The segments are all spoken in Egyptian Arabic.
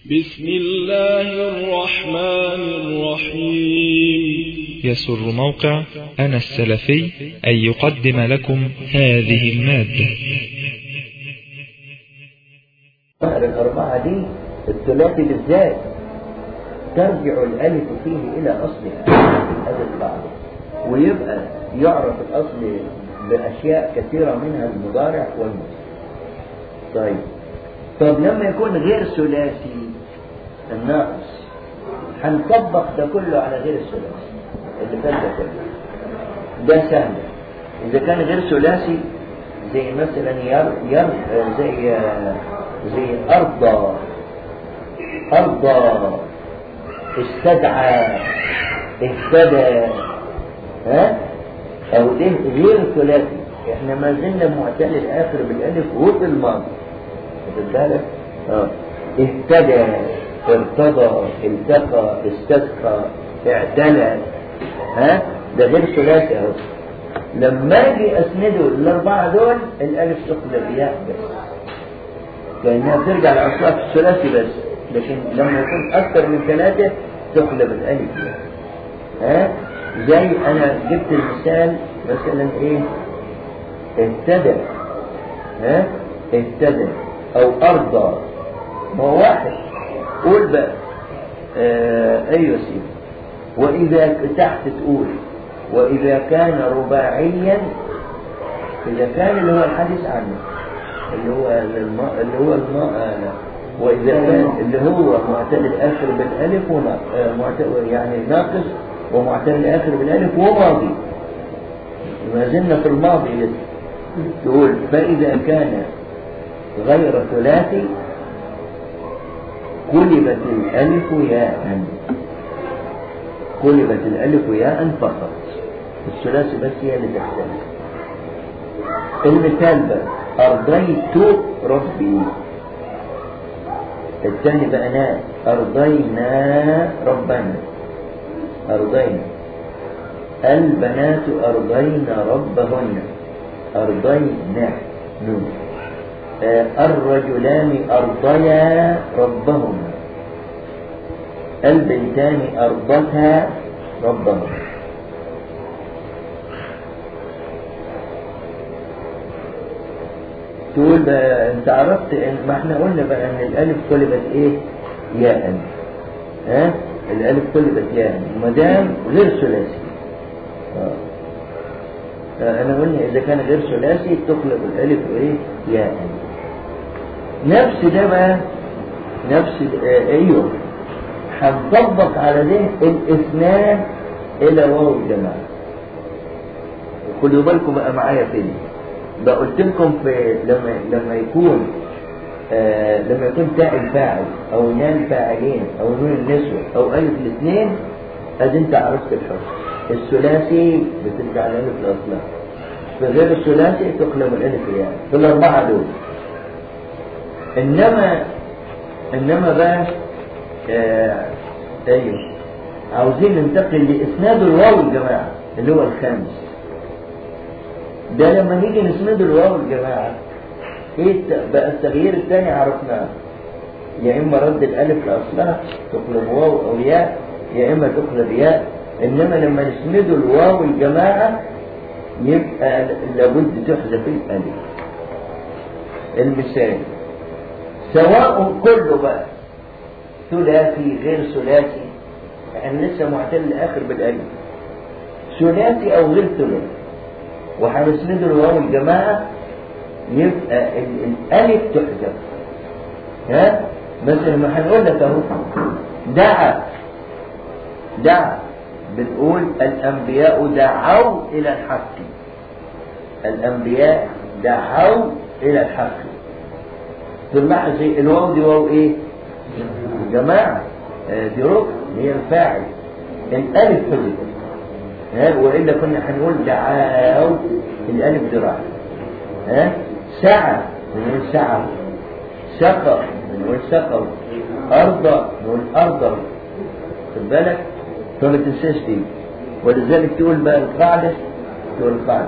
بسم الله الرحمن الرحيم يسر موقع أنا السلفي أن يقدم لكم هذه المادة الأربعة دي الثلاثي بالذات ترجع الألف فيه إلى أصلها هذه القاعدة ويبقى يعرف الأصل بأشياء كثيرة منها المضارع والمصدر طيب طب لما يكون غير ثلاثي الناقص هنطبق ده كله على غير الثلاثي اللي فات ده كله ده سهل إذا كان غير ثلاثي زي مثلا ير ير زي زي أرضى أرضى استدعى اهتدى ها أو ده غير ثلاثي احنا ما زلنا معتل الآخر بالألف وفي الماضي واخد بالك؟ اه اهتدى ارتضى التقى استسقى اعتلى ها ده غير ثلاثي اهو لما اجي اسنده الاربعه دول الالف تقلب ياء بس لانها بترجع لاصلها في الثلاثي بس لكن لما يكون اكثر من ثلاثه تقلب الالف ياء ها زي انا جبت المثال مثلا ايه اهتدى ها اهتدى او ارضى ما هو واحد قول بقى آه ايوه سيدي واذا تحت تقول واذا كان رباعيا اذا كان اللي هو الحديث عنه اللي هو الماء اللي هو الماء لا واذا كان اللي هو معتل الاخر بالالف ومعتل يعني ناقص ومعتل الاخر بالالف وماضي ما زلنا في الماضي لسه تقول فاذا كان غير ثلاثي قلبت الألف ياء قلبت الألف ياء فقط الثلاثي بس هي اللي تختلف المثال بقى أرضيت ربي الثاني بقى ناء أرضينا ربنا أرضينا البنات أرضين ربهن أرضينا نون الرجلان أرضيا ربهما البنتان أرضتا ربهما تقول بقى انت عرفت ان ما احنا قلنا بقى ان الالف قلبت ايه ياء ها الالف قلبت ياء ما دام غير ثلاثي اه انا قلنا اذا كان غير ثلاثي تقلب الالف ايه ياء نفس ده بقى نفس آه ايوه هنطبق على ده الاسناد الى واو الجماعه خدوا بالكم بقى معايا فين بقى قلت لكم في لما لما يكون آه لما يكون تاء الفاعل او نان فاعلين او نون النسوة او الف الاثنين ادي انت عرفت الحكم الثلاثي بترجع الالف لاصلها في غير الثلاثي تقلب الالف يعني في الاربعه دول انما انما بقى آه ايوه عاوزين ننتقل لاسناد الواو الجماعه اللي هو الخامس ده لما نيجي نسند الواو الجماعه ايه بقى التغيير الثاني عرفناه يا اما رد الالف لاصلها تقلب واو او ياء يا اما تقلب ياء انما لما نسند الواو الجماعه يبقى لابد تحذف الالف المثال سواء كله بقى ثلاثي غير ثلاثي يعني لسه معتل الاخر بالالف ثلاثي او غير ثلاثي وهنسند الواو الجماعه يبقى الالف تحذف ها مثلا ما هنقول لك اهو دعا دعا بنقول الانبياء دعوا الى الحق الانبياء دعوا الى الحق في المعنى زي الواو دي واو ايه جماعة دي ركن هي الفاعل الالف حذفت ها والا كنا هنقول دعاو الالف دي راحت ها سعى بنقول سعى سقى بنقول سقوا ارضى نقول ارضى خد بالك فما تنساش دي ولذلك تقول بقى القاعدة تقول القاعدة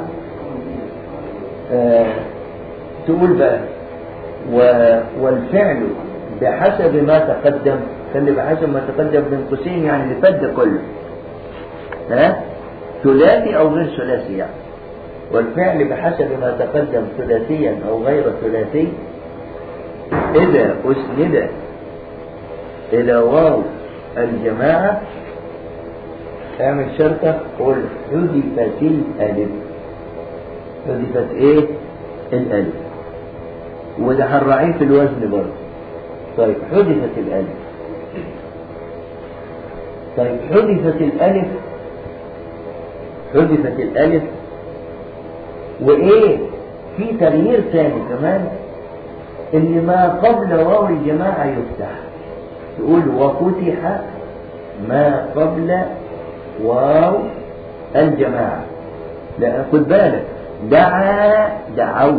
آه تقول بقى و والفعل بحسب ما تقدم خلي بحسب ما تقدم بين قوسين يعني اللي فات ده كله ها ثلاثي او غير ثلاثي يعني والفعل بحسب ما تقدم ثلاثيا او غير ثلاثي اذا اسند الى واو الجماعه اعمل شرطه قل حذفت الالف حذفت ايه الالف وده هنراعيه في الوزن برضه طيب حذفت الالف طيب حذفت الالف حذفت الالف وايه في تغيير ثاني كمان ان ما قبل واو الجماعه يفتح تقول وفتح ما قبل واو الجماعه لا خد بالك دعا دعوا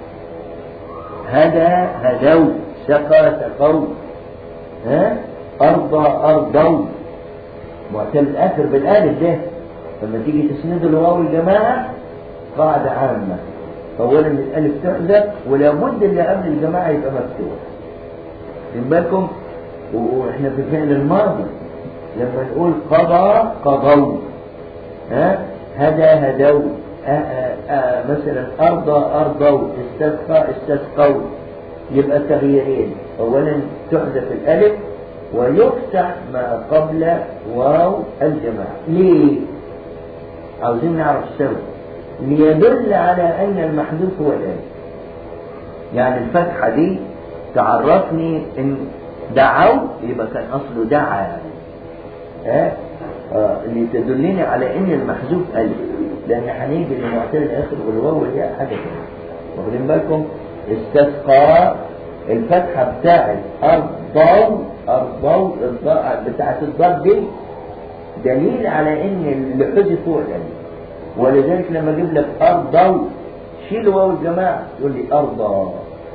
هدى هدوا سقى سقوا ها أرضى أرضوا معتل الآخر بالآلف ده لما تيجي تسند الواو الجماعة قاعدة عامة أولا الألف تحذف ولا بد اللي قبل الجماعة يبقى مفتوح خد بالكم وإحنا في الفعل الماضي لما نقول قضى قضوا ها هدى هدوا آآ آآ مثلا أرضى أرضوا استسقى استسقوا يبقى تغييرين أولا تحذف الألف ويفتح ما قبل واو الجماعة ليه؟ عاوزين نعرف السبب ليدل على أن المحذوف هو الألف يعني الفتحة دي تعرفني إن دعوا يبقى كان أصله دعا ها آه لتدلني على ان المحذوف الف لان هنيجي لمعتل الاخر والواو والياء حاجه كده واخدين بالكم استسقى الفتحه بتاعت ارضوا ارضوا بتاعت الضاد دي دليل على ان اللي حذف هو الالف ولذلك لما اجيب لك ارضوا شيل واو الجماعه يقول لي ارضى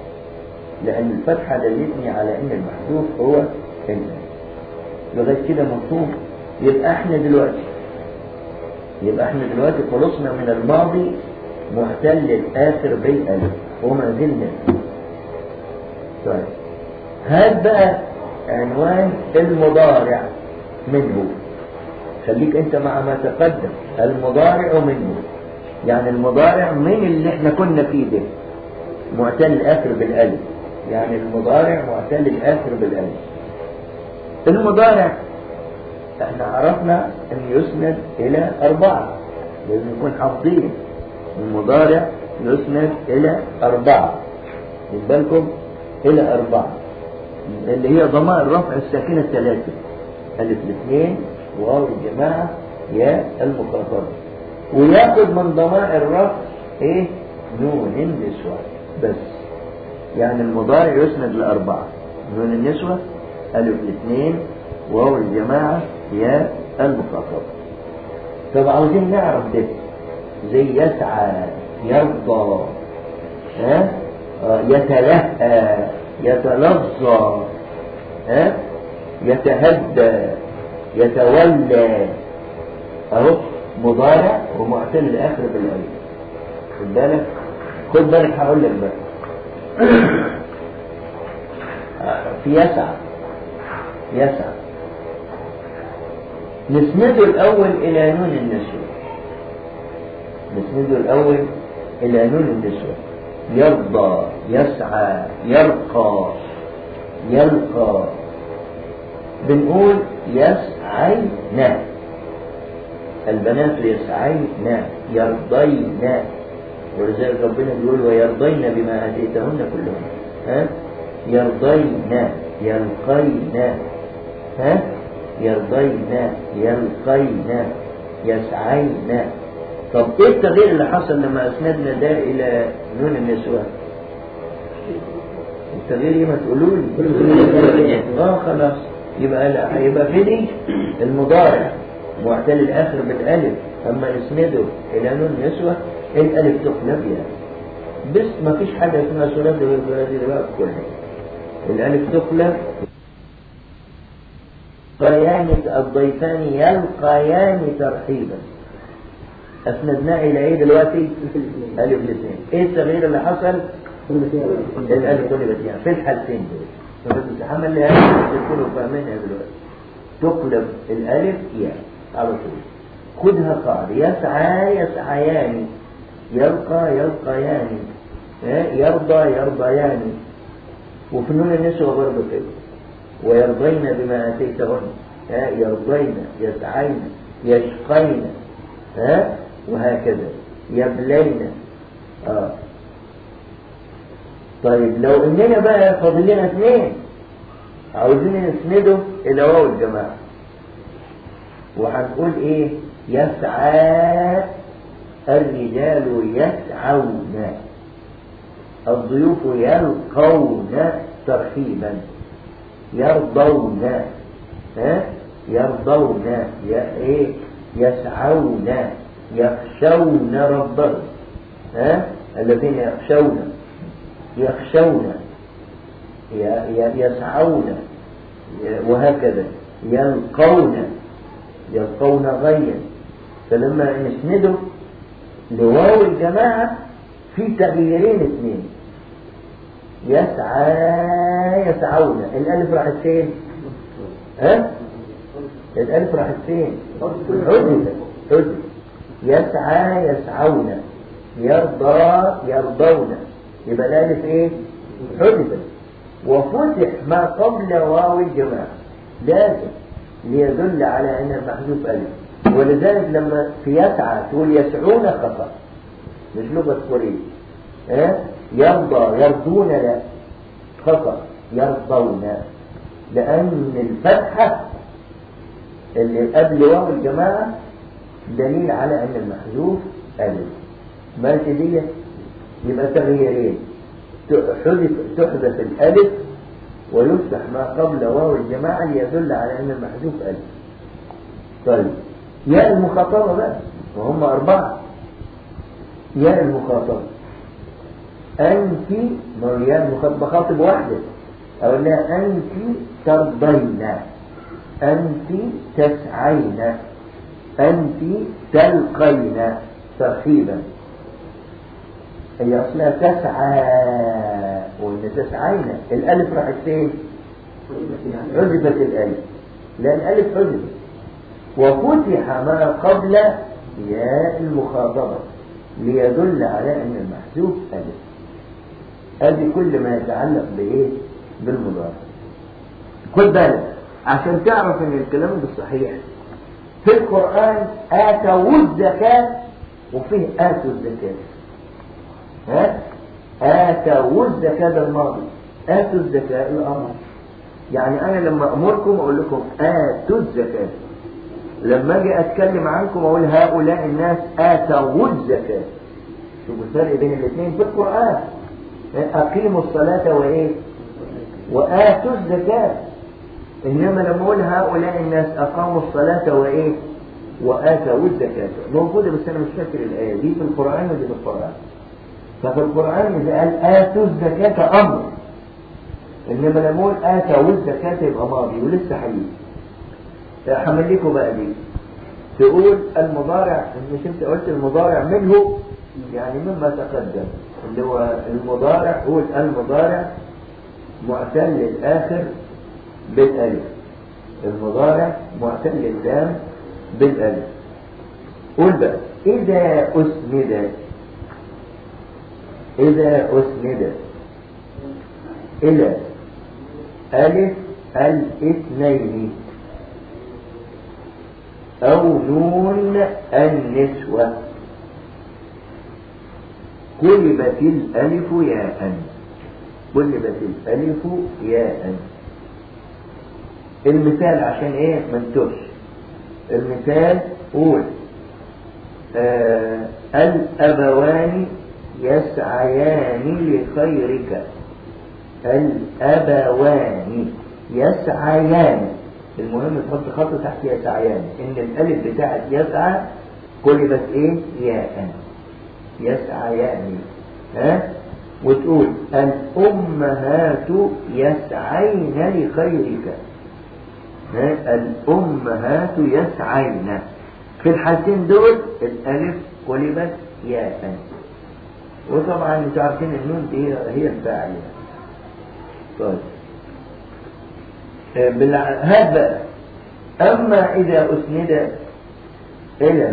لان الفتحه دلتني على ان المحذوف هو الالف لغايه كده مفهوم يبقى احنا دلوقتي يبقى احنا دلوقتي خلصنا من الماضي محتل الاخر بالالف وما زلنا طيب هات بقى عنوان المضارع منه خليك انت مع ما تقدم المضارع منه يعني المضارع من اللي احنا كنا فيه ده معتل الاخر بالالف يعني المضارع معتل الاخر بالالف المضارع احنا عرفنا ان يسند الى اربعة لازم نكون حافظين المضارع يسند الى اربعة خد بالكم الى اربعة اللي هي ضمائر رفع الساكنة الثلاثة الف الاثنين واو الجماعة يا المخاطبة وياخد من ضمائر الرفع ايه نون النسوة بس يعني المضارع يسند لأربعة نون النسوة ألف الاثنين واو الجماعة يا المخاطبة طب عاوزين نعرف ده زي يسعى يرضى ها آه يتلهى يتلظى ها يتهدى يتولى اهو مضارع ومعتل الاخر بالالف خد بالك خد بالك هقول لك بقى في يسعى يسعى نسنده الأول إلى نون النسوة نسنده الأول إلى نون النسوة يرضى يسعى يرقى يلقى بنقول يسعين البنات يسعين يرضين ولذلك ربنا بيقول ويرضين بما آتيتهن كلهن ها يرضين يلقين ها يرضين يلقين يسعين طب ايه التغيير اللي حصل لما اسندنا ده الى نون النسوة التغيير ايه ما تقولوا لي اه خلاص يبقى لا هيبقى في دي المضارع معتل الاخر بالالف اما نسنده الى نون النسوة الالف تقلب يعني بس ما فيش حاجة اسمها ثلاثي وثلاثي دلوقتي كلها الالف تقلب يلقيان الضيفان يلقيان ترحيبا اسندناه الى ايه دلوقتي الف الاثنين ايه التغيير اللي حصل الالف قلبت يعني في الحالتين دول فبس تحمل لها عشان تكونوا فاهمينها دلوقتي تقلب الألف ياء على طول خدها قاعدة يسعى يسعيان يلقى يلقيان ها؟ يرضى يرضيان وفي نون النسوة برضه كده ويرضين بما آتيتهن ها يرضين يسعين يشقين ها وهكذا يبلين اه طيب لو اننا بقى فاضل لنا اثنين عاوزين نسنده الى واو الجماعه وهنقول ايه يسعى الرجال يسعون الضيوف يلقون ترحيبا يرضون ها يرضون يا ايه يسعون يخشون ربهم ها الذين يخشون يخشون يسعون وهكذا يلقون يلقون غيا فلما نسنده لواو الجماعة في تغييرين اثنين يسعى يسعون الألف راحت فين؟ ها؟ الألف راحت فين؟ حدثت حدثت يسعى يسعون يرضى يرضون يبقى الألف إيه؟ حدثت وفتح ما قبل واو الجماعة لازم ليدل على أن المحذوف ألف ولذلك لما في يسعى تقول يسعون خطأ مش لغة كورية ها؟ يرضى يرضون لا خطأ يرضون لأن الفتحة اللي قبل واو الجماعة دليل على أن المحذوف ألف ماشي دي يبقى تغييرين تحذف تحذف الألف ويفتح ما قبل واو الجماعة ليدل على أن المحذوف ألف طيب ياء المخاطبة بقى وهم أربعة ياء المخاطبة أنت مريم المخاطبة خاطب واحدة أو لا أنت ترضين أنت تسعين أنت تلقين ترحيبا هي أصلها تسعى وإن تسعين الألف راحت فين؟ حذفت الألف لا الألف حذفت وفتح ما قبل ياء المخاطبة ليدل على أن المحذوف ألف هذه كل ما يتعلق بإيه؟ بالمضارع خد بالك عشان تعرف ان الكلام ده صحيح في القرآن آتوا الزكاة وفيه آتوا الزكاة ها آتوا الزكاة ده الماضي آتوا الزكاة الأمر يعني أنا لما أمركم أقول لكم آتوا الزكاة لما أجي أتكلم عنكم أقول هؤلاء الناس آتوا الزكاة شوفوا الفرق بين الاثنين في القرآن أقيموا الصلاة وإيه وآتوا الزكاة إنما لما أقول هؤلاء الناس أقاموا الصلاة وإيه وآتوا الزكاة موجودة بس أنا مش فاكر الآية دي في القرآن ودي في القرآن ففي القرآن إذا قال آتوا الزكاة أمر إنما لما أقول آتوا الزكاة يبقى ماضي ولسه حديث حمل لكم بقى دي تقول المضارع مش انت قلت المضارع منه يعني مما تقدم اللي هو المضارع قول المضارع معتل الآخر بالألف المضارع معتل اللام بالألف قول بقى إذا أسند إذا أسند إلى ألف الاثنين أو نون النسوة قلبت الألف ياء قلبت الألف ياء المثال عشان ايه منتوش المثال قول آه الأبوان يسعيان لخيرك الأبوان يسعيان المهم تحط خط تحت يسعيان ان الالف بتاعت يسعى قلبت ايه ياء يسعيان ها وتقول الامهات يسعين لخيرك ها الامهات يسعين في الحالتين دول الالف قلبت ياء وطبعا انتوا عارفين النون دي هي الفاعله طيب بالع- هات بقى أما إذا أسند إلى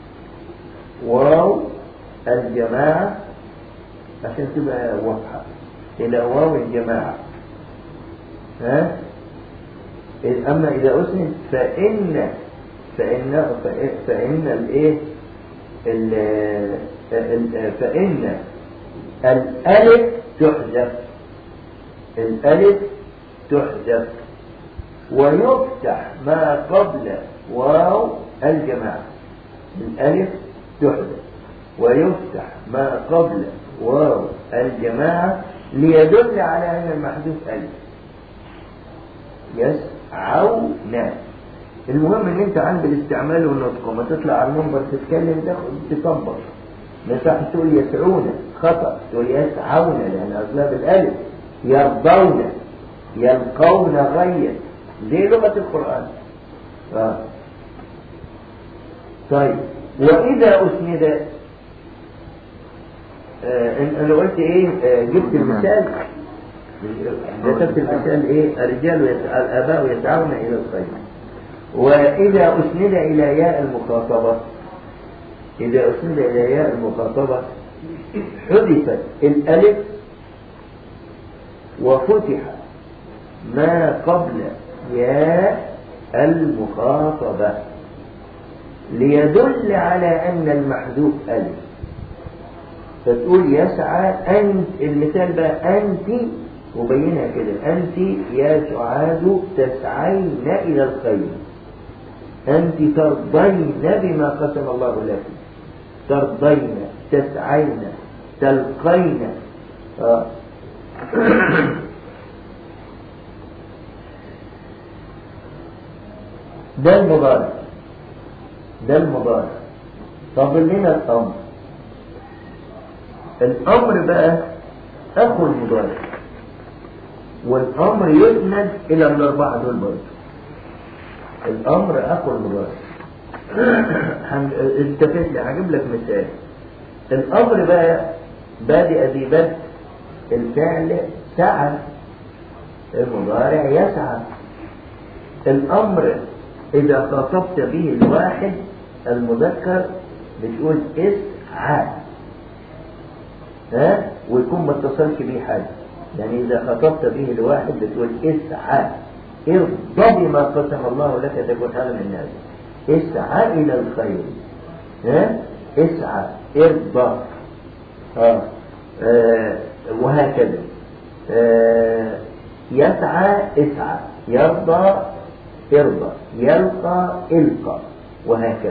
واو الجماعة عشان تبقى واضحة إلى واو الجماعة ها أما إذا أسند فإن فإن فإن, فإن الإيه ال- ال- فإن الألف تحذف الألف تحذف ويفتح ما قبل واو الجماعة الألف تحذف ويفتح ما قبل واو الجماعة ليدل على أن المحذوف ألف يسعون المهم ان انت عند الاستعمال والنطق وما تطلع على المنبر تتكلم تاخد تطبق ما ينفعش تقول يسعون خطأ تقول يسعون لأن أغلب الألف يرضون يلقون غيا دي لغة القرآن آه. طيب وإذا أسند آه إن- أنا قلت إيه آه جبت المثال ذكرت المثال إيه الرجال يسع... الآباء يسعون إلى الخير وإذا أسند إلى ياء المخاطبة إذا أسند إلى ياء المخاطبة حذفت الألف وفتح ما قبل ياء المخاطبة ليدل على أن المحذوف ألف فتقول يسعى أنت المثال بقى أنت وبينها كده أنت يا سعاد تسعين إلى الخير أنت ترضين بما قسم الله لك ترضين تسعين تلقين آه. ده المضارع ده المضارع طب لنا الأمر الأمر بقى أخو المضارع والأمر يسند إلى الأربعة دول برضه الأمر أخو المضارع هن- التفت لي هجيب لك مثال الأمر بقى بادئ ذي بدء الفعل سعى المضارع يسعى الأمر إذا خاطبت به الواحد المذكر بتقول اسعى ها ويكون ما اتصلش بيه حد يعني إذا خاطبت به الواحد بتقول اسعى ارضى بما قسم الله لك تكون هذا من الناس اسعى إلى الخير ها اسعى ارضى آه. آه. وهكذا آه. يسعى اسعى يرضى ارضى يلقى القى وهكذا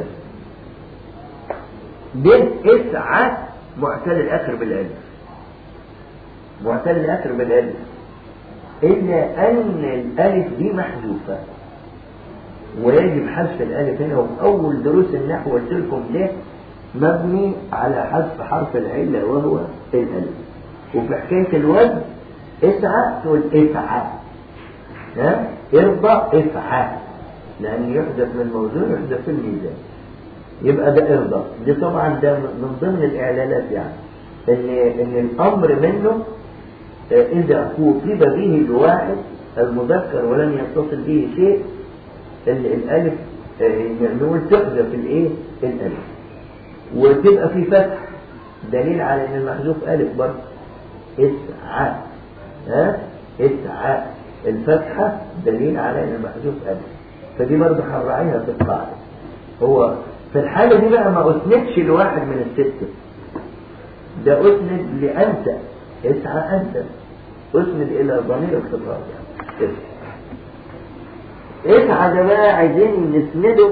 ده اسعى معتل الاخر بالالف معتل الاخر بالالف الا ان الالف دي محذوفه ويجب حذف الالف هنا وفي اول دروس النحو قلت لكم ده مبني على حذف حرف العله وهو الالف وفي حكايه الوزن اسعى تقول اسعى ها ارضى افعى لان يحدث من الموزون يحدث في الميزان يبقى ده ارضى دي طبعا ده من ضمن الاعلانات يعني ان ان الامر منه آه، اذا خوطب به الواحد المذكر ولم يتصل به شيء ال- الالف آه، نقول تحذف الايه الالف وتبقى في فتح دليل على ان المحذوف الف برضه اسعى ها اسعى الفتحة دليل على ان المحذوف ألف فدي برضه هنراعيها في القاعدة هو في الحالة دي بقى ما أسندش لواحد من الستة ده أسند لأنت اسعى أنت أسند إلى ضمير الخطاب يعني كده. اسعى ده بقى عايزين نسنده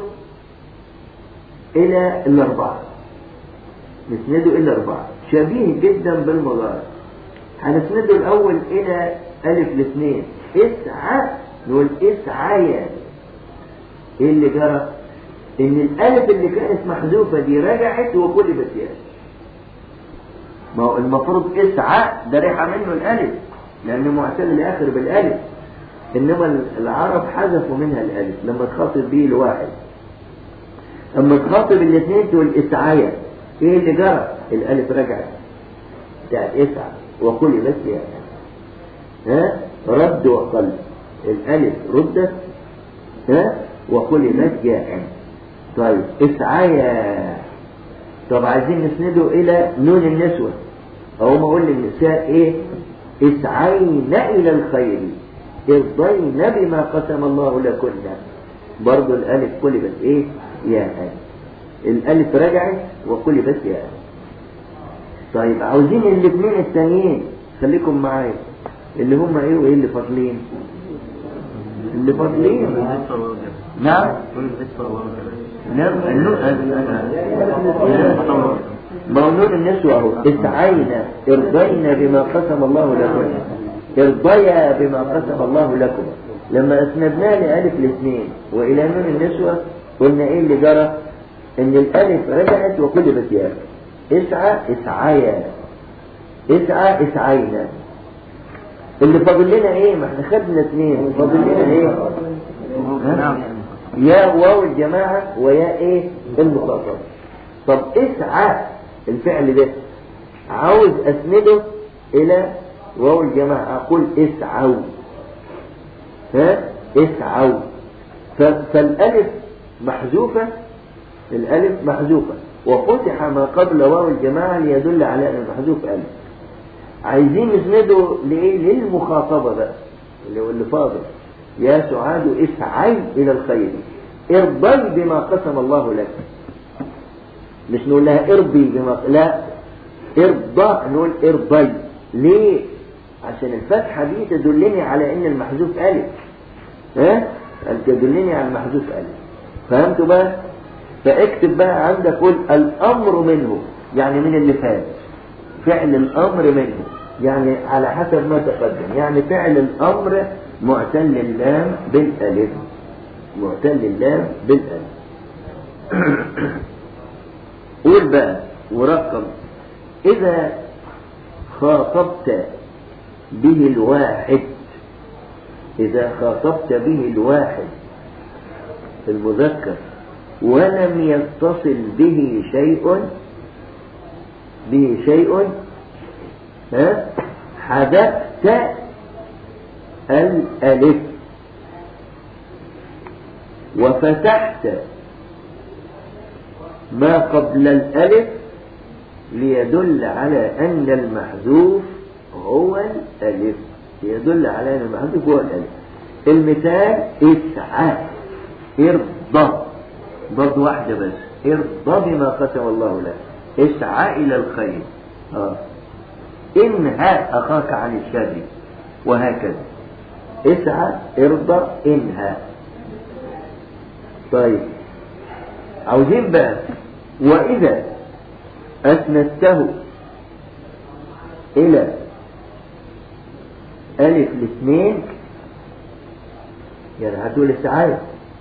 إلى الأربعة نسنده إلى الأربعة شبيه جدا بالمضارع هنسنده الأول إلى ألف الاثنين اسعى نقول اسعى ايه اللي جرى ان الالف اللي كانت محذوفة دي رجعت وقلبت ياء ما هو المفروض اسعى ده ريحة منه الالف لانه معتل الاخر بالالف انما العرب حذفوا منها الالف لما تخاطب به الواحد اما تخاطب الاثنين تقول اسعايا ايه اللي جرى الالف رجعت بتاعت اسعى وقلبت ياء ها رد وقلب الألف ردت ها وقلبت ياء طيب اسعايا طب عايزين نسنده إلى نون النسوة أو ما أقول للنساء إيه اسعين إلى الخير ارضين بما قسم الله لكن برضو الألف قلبت إيه ياء الألف رجعت وقلبت ياء طيب عاوزين الاثنين التانيين خليكم معايا اللي هم ايه وايه اللي فاضلين اللي فاضلين نعم نعم ما هو نون النسوة اهو اسعينا ارضينا بما قسم الله لكم ارضيا بما قسم الله لكم لما اسندناه لألف الاثنين وإلى نون النسوة قلنا ايه اللي جرى ان الألف رجعت وقلبت ياء اسعى اسعيا اسعى اسعينا اللي فاضل لنا ايه ما احنا خدنا اثنين فاضل لنا ايه ها؟ يا واو الجماعة ويا ايه المخاطب طب اسعى الفعل ده عاوز اسنده الى واو الجماعة اقول اسعوا ها اسعوا فالالف محذوفة الالف محذوفة وفتح ما قبل واو الجماعة ليدل على ان المحذوف الف عايزين نسنده لايه للمخاطبة بقى اللي هو اللي فاضل يا سعاد اسعي الى الخير ارضي بما قسم الله لك مش نقول لها ارضي بما لا ارضى نقول ارضي ليه عشان الفتحة دي تدلني على ان المحذوف الف ها تدلني على المحذوف الف فهمتوا بقى فاكتب بقى عندك قول الامر منه يعني من اللي فات فعل الامر منه يعني على حسب ما تقدم يعني فعل الامر معتل اللام بالالف معتل اللام بالالف قول بقى ورقم اذا خاطبت به الواحد اذا خاطبت به الواحد المذكر ولم يتصل به شيء به شيء ها حذفت الألف وفتحت ما قبل الألف ليدل على أن المحذوف هو الألف ليدل على أن المحذوف هو الألف المثال اسعى ارضى برضه واحدة بس ارضى بما قسم الله لك اسعى إلى الخير آه. انهى أخاك عن الشر وهكذا اسعى ارضى انهى طيب عاوزين بقى وإذا أسندته إلى ألف الاثنين يعني هتقول السعاية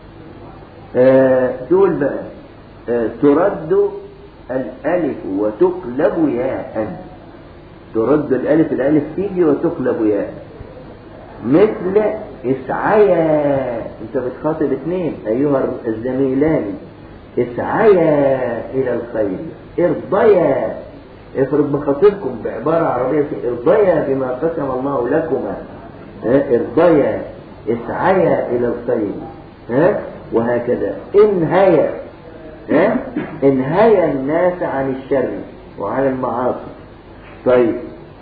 آه تقول بقى آه ترد الألف وتقلب ياء ترد الألف الألف تيجي وتقلب ياء مثل اسعيا انت بتخاطب اثنين ايها الزميلان اسعيا الى الخير ارضيا افرض بخاطبكم بعبارة عربية ارضيا بما قسم الله لكما ارضيا اسعيا الى الخير ها وهكذا انهيا ها انهيا الناس عن الشر وعن المعاصي طيب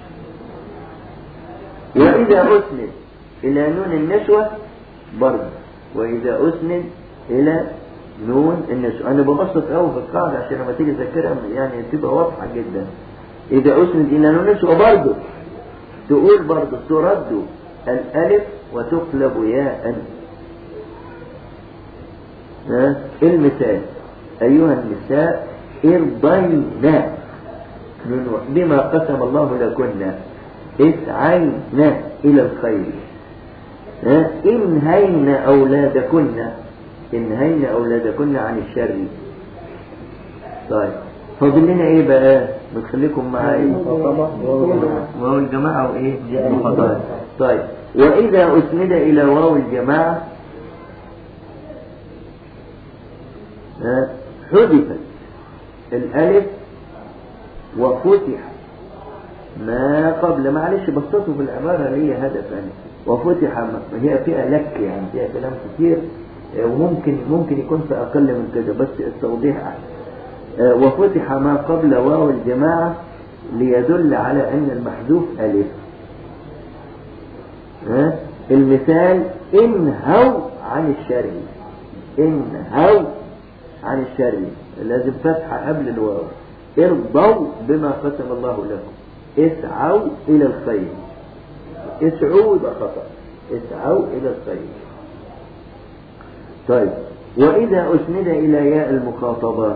وإذا أسند إلى نون النسوة برضه وإذا أسند إلى نون النسوة أنا ببسط قوي في القاعدة عشان لما تيجي تذكرها يعني تبقى واضحة جدا إذا أسند إلى نون النسوة برضه تقول برضه ترد الألف وتقلب ياء ها المثال أيها النساء ارضينا بما قسم الله لكنا اسعينا إلى الخير انهينا أولادكن انهينا أولادكن عن الشر طيب فاضل لنا ايه بقى بتخليكم معايا واو الجماعة وايه المفضل طيب واذا اسند الى واو الجماعة حذفت الالف وفتح ما قبل معلش بسطوا في العبارة ليه هدف أنا وفتح ما هي فيها لك يعني فيها كلام كتير آه، وممكن ممكن يكون في أقل من كده بس التوضيح أحسن آه، وفتح ما قبل واو الجماعة ليدل على أن المحذوف ألف ها؟ المثال انهوا عن الشر انهوا عن الشر لازم فتحة قبل الواو ارضوا بما قسم الله لكم اسعوا إلى الخير اسعوا يبقى خطأ اسعوا إلى الخير طيب وإذا أسند إلى ياء المخاطبة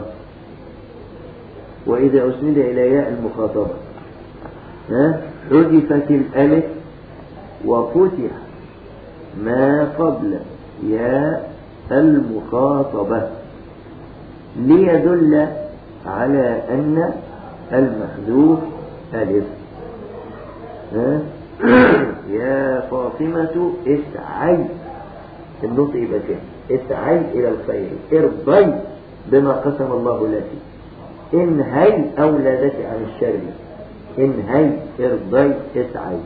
وإذا أسند إلى ياء المخاطبة ها حذفت الألف وفتح ما قبل ياء المخاطبة ليدل على أن المحذوف ألف ها؟ يا فاطمة اسعي النطق يبقى كده اسعي إلى الخير ارضي بما قسم الله لك انهي أولادك عن الشر انهي ارضي اسعي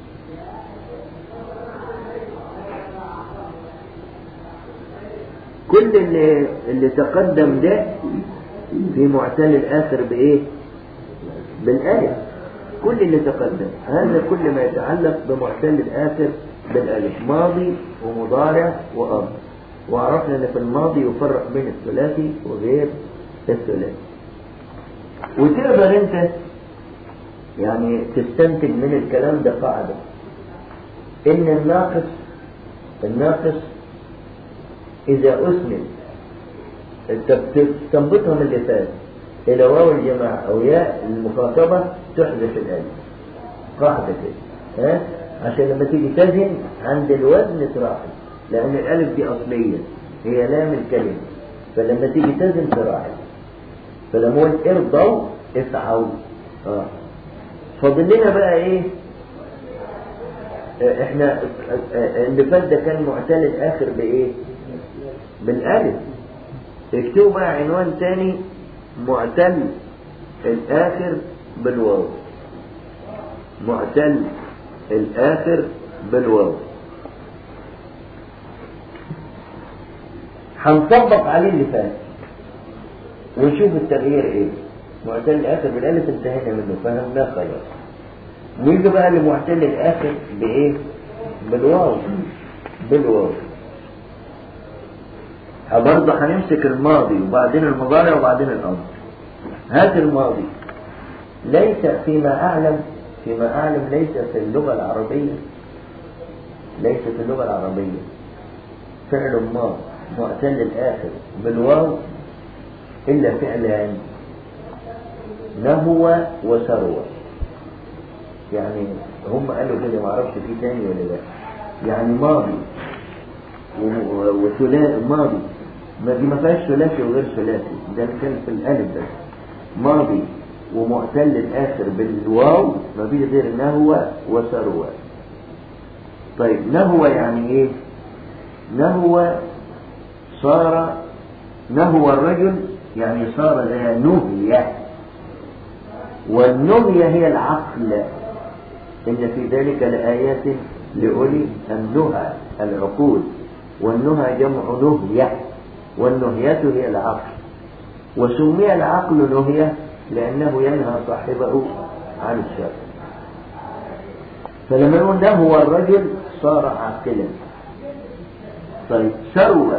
كل اللي, اللي تقدم ده في معتل الآخر بإيه بالألف كل اللي تقدم هذا كل ما يتعلق بمعتل الآخر بالألف ماضي ومضارع وأمر وعرفنا أن في الماضي يفرق بين الثلاثي وغير الثلاثي وتقدر أنت يعني تستنتج من الكلام ده قاعدة إن الناقص الناقص إذا أسند أنت بتستنبطها من اللي فات إلى واو الجماعة أو ياء المخاطبة تحذف الألف قاعدة كده ها عشان لما تيجي تزن عند الوزن تراحل لأن الألف دي أصلية هي لام الكلمة فلما تيجي تزن تراحل فلما قلت ارضوا اسعوا اه فاضل لنا بقى ايه اه احنا اه اللي فات ده كان معتل الاخر بايه بالالف اكتبوا بقى عنوان تاني معتل الآخر بالواو معتل الآخر بالواو هنطبق عليه اللي فات ونشوف التغيير ايه معتل الآخر بالألف انتهينا منه فهمناه خلاص نيجي بقى لمعتل الآخر بإيه بالواو بالواو برضه هنمسك الماضي وبعدين المضارع وبعدين الأمر هات الماضي ليس فيما أعلم فيما أعلم ليس في اللغة العربية ليس في اللغة العربية فعل ماض معتل الآخر بالواو إلا فعلان نهو وثروة يعني هم قالوا كده ما اعرفش في تاني ولا لا يعني ماضي وثلاثي ماضي ما دي ما فيهاش ثلاثي وغير ثلاثي ده كان في الالف بس ماضي ومعتل الاخر بالواو ما فيش غير نهوى وثروة طيب نهوى يعني ايه نهوى صار نهوى الرجل يعني صار ذا نهية والنهية هي العقل إن في ذلك لآيات لأولي النهى العقول والنهى جمع نهية والنهية هي العقل وسمي العقل نهية لأنه ينهى صاحبه عن الشر فلما نقول نهو الرجل صار عاقلا طيب ثروة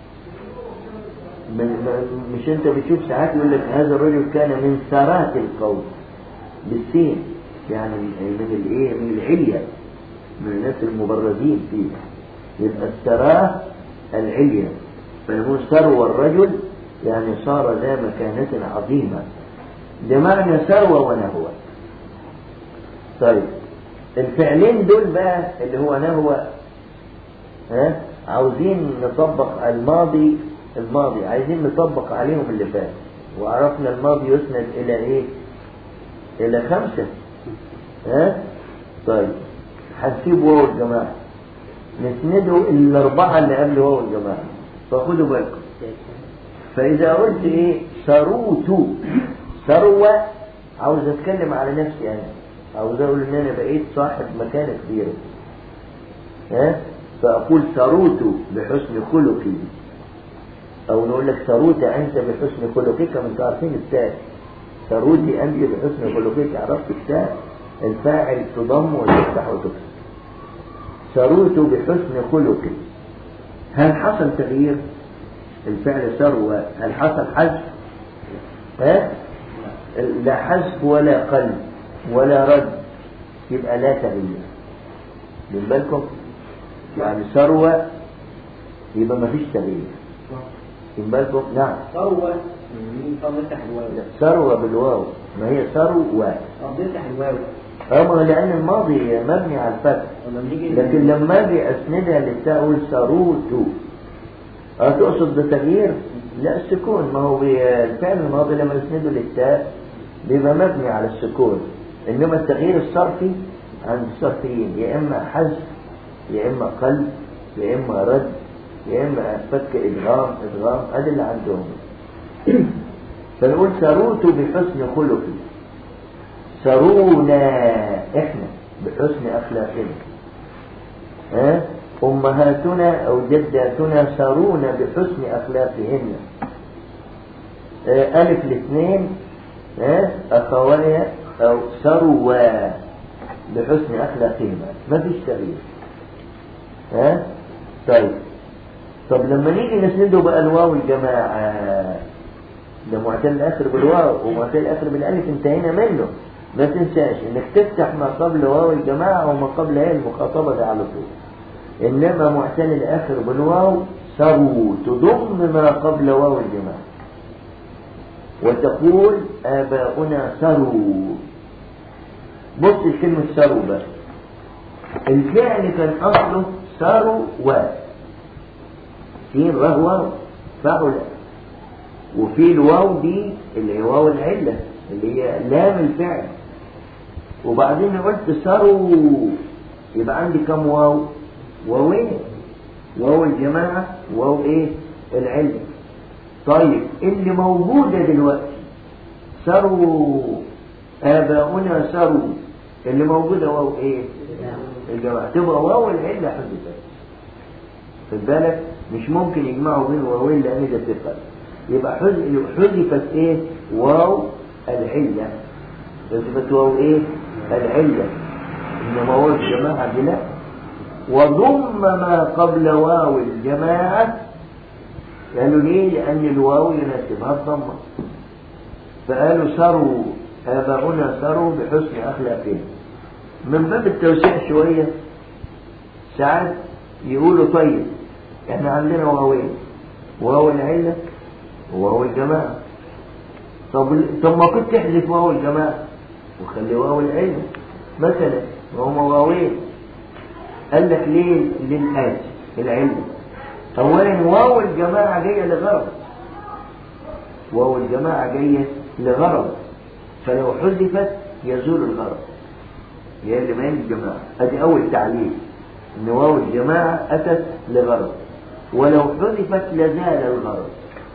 مش انت بتشوف ساعات يقول لك هذا الرجل كان من ثرات القوم بالسين يعني من الايه من العليا من الناس المبرزين فيه يبقى الثراه العليا فنقول ثروة الرجل يعني صار ذا مكانة عظيمة ده معنى ثروة ونهوة طيب الفعلين دول بقى اللي هو نهوة ها عاوزين نطبق الماضي الماضي عايزين نطبق عليهم اللي فات وعرفنا الماضي يسند الى ايه الى خمسة ها طيب هنسيب واو الجماعة نسنده الاربعة اللي قبل واو الجماعة فخدوا بالكم فاذا قلت ايه ثروت ثروة عاوز اتكلم على نفسي انا عاوز اقول ان انا بقيت صاحب مكانة كبيرة ها فاقول ثروت بحسن خلقي او نقول لك ثروت انت بحسن خلقك من عارفين التاء ثروتي انت بحسن خلقك عرفت التاء الفاعل تضم وتفتح وتكسر ثروت بحسن خلقي هل حصل تغيير الفعل ثروة هل حصل حذف ها لا حذف ولا قلب ولا رد يبقى لا تغيير من بالكم يعني ثروة يبقى ما فيش تغيير من بالكم نعم ثروة مين طب نفتح الواو ثروة بالواو ما هي ثروة طب نفتح الواو أما لأن الماضي مبني على الفتح ولما نيجي لكن لما أجي أسندها للتاء أقول ثروت أتقصد بتغيير؟ لا السكون ما هو بي- الفعل الماضي لما يسنده للتاء بيبقى مبني على السكون إنما التغيير الصرفي عند الصرفيين يا إما حذف يا إما قلب يا إما رد يا إما فك إدغام إدغام هذا اللي عندهم فنقول ثروت بحسن خلقي ثرونا إحنا بحسن أخلاقنا ها أمهاتنا أو جداتنا سرونا بحسن أخلاقهن آه، ألف الاثنين ها أخويا أو سروا بحسن أخلاقهما ما فيش تغيير ها طيب طب لما نيجي نسنده بقى الواو الجماعة ده معتل الآخر بالواو ومعتل الآخر بالألف انتهينا منه ما تنساش انك تفتح ما قبل واو الجماعة وما قبل هي المخاطبة ده على طول إنما معتل الآخر بالواو سروا تضم ما قبل واو الجماعة وتقول آباؤنا سروا بص كلمة سروا بقى الفعل كان أصله سروا و سين ره واو فعل وفي الواو دي اللي هي واو العلة اللي هي لام الفعل وبعدين قلت سروا يبقى عندي كم واو واوين واو الجماعة واو ايه العلة طيب اللي موجودة دلوقتي سروا آباؤنا سروا اللي موجودة واو ايه الجماعة تبقى واو العلة حدثت خد بالك مش ممكن يجمعوا بين واوين لان ده ثقل يبقى حذ- حذفت ايه واو العلة حذفت واو ايه العلة انما واو الجماعة دي لا وضم ما قبل واو الجماعة قالوا ليه لأن الواو يناسبها الضمة فقالوا سروا آباؤنا سروا بحسن أخلاقهم من باب التوسيع شوية ساعات يقولوا طيب احنا عندنا واوين واو العلة وواو الجماعة طب طب ما كنت تحذف واو الجماعة وخلي واو العلة مثلا وهم واوين قال لك ليه للآت العلة أولا واو الجماعة جاية لغرض واو الجماعة جاية لغرض فلو حذفت يزول الغرض هي اللي ما الجماعة ادي أول تعليل إن واو الجماعة أتت لغرض ولو حذفت لزال الغرض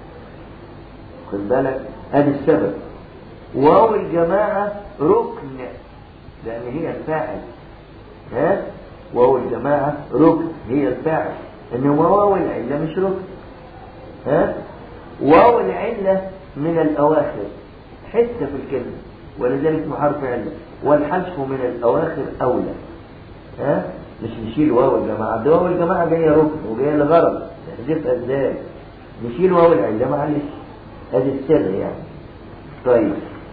خد بالك ادي السبب واو الجماعة ركن لأن هي الفاعل ها واو الجماعة ركن هي الفاعل إنما واو العلة مش ركن ها واو العلة من الأواخر حتة في الكلمة ولذلك اسمه حرف علة والحذف من الأواخر أولى ها مش نشيل واو الجماعة ده واو الجماعة جاية ركن وجاية لغرض تحذفها ازاي نشيل واو العلة معلش ادي السر يعني طيب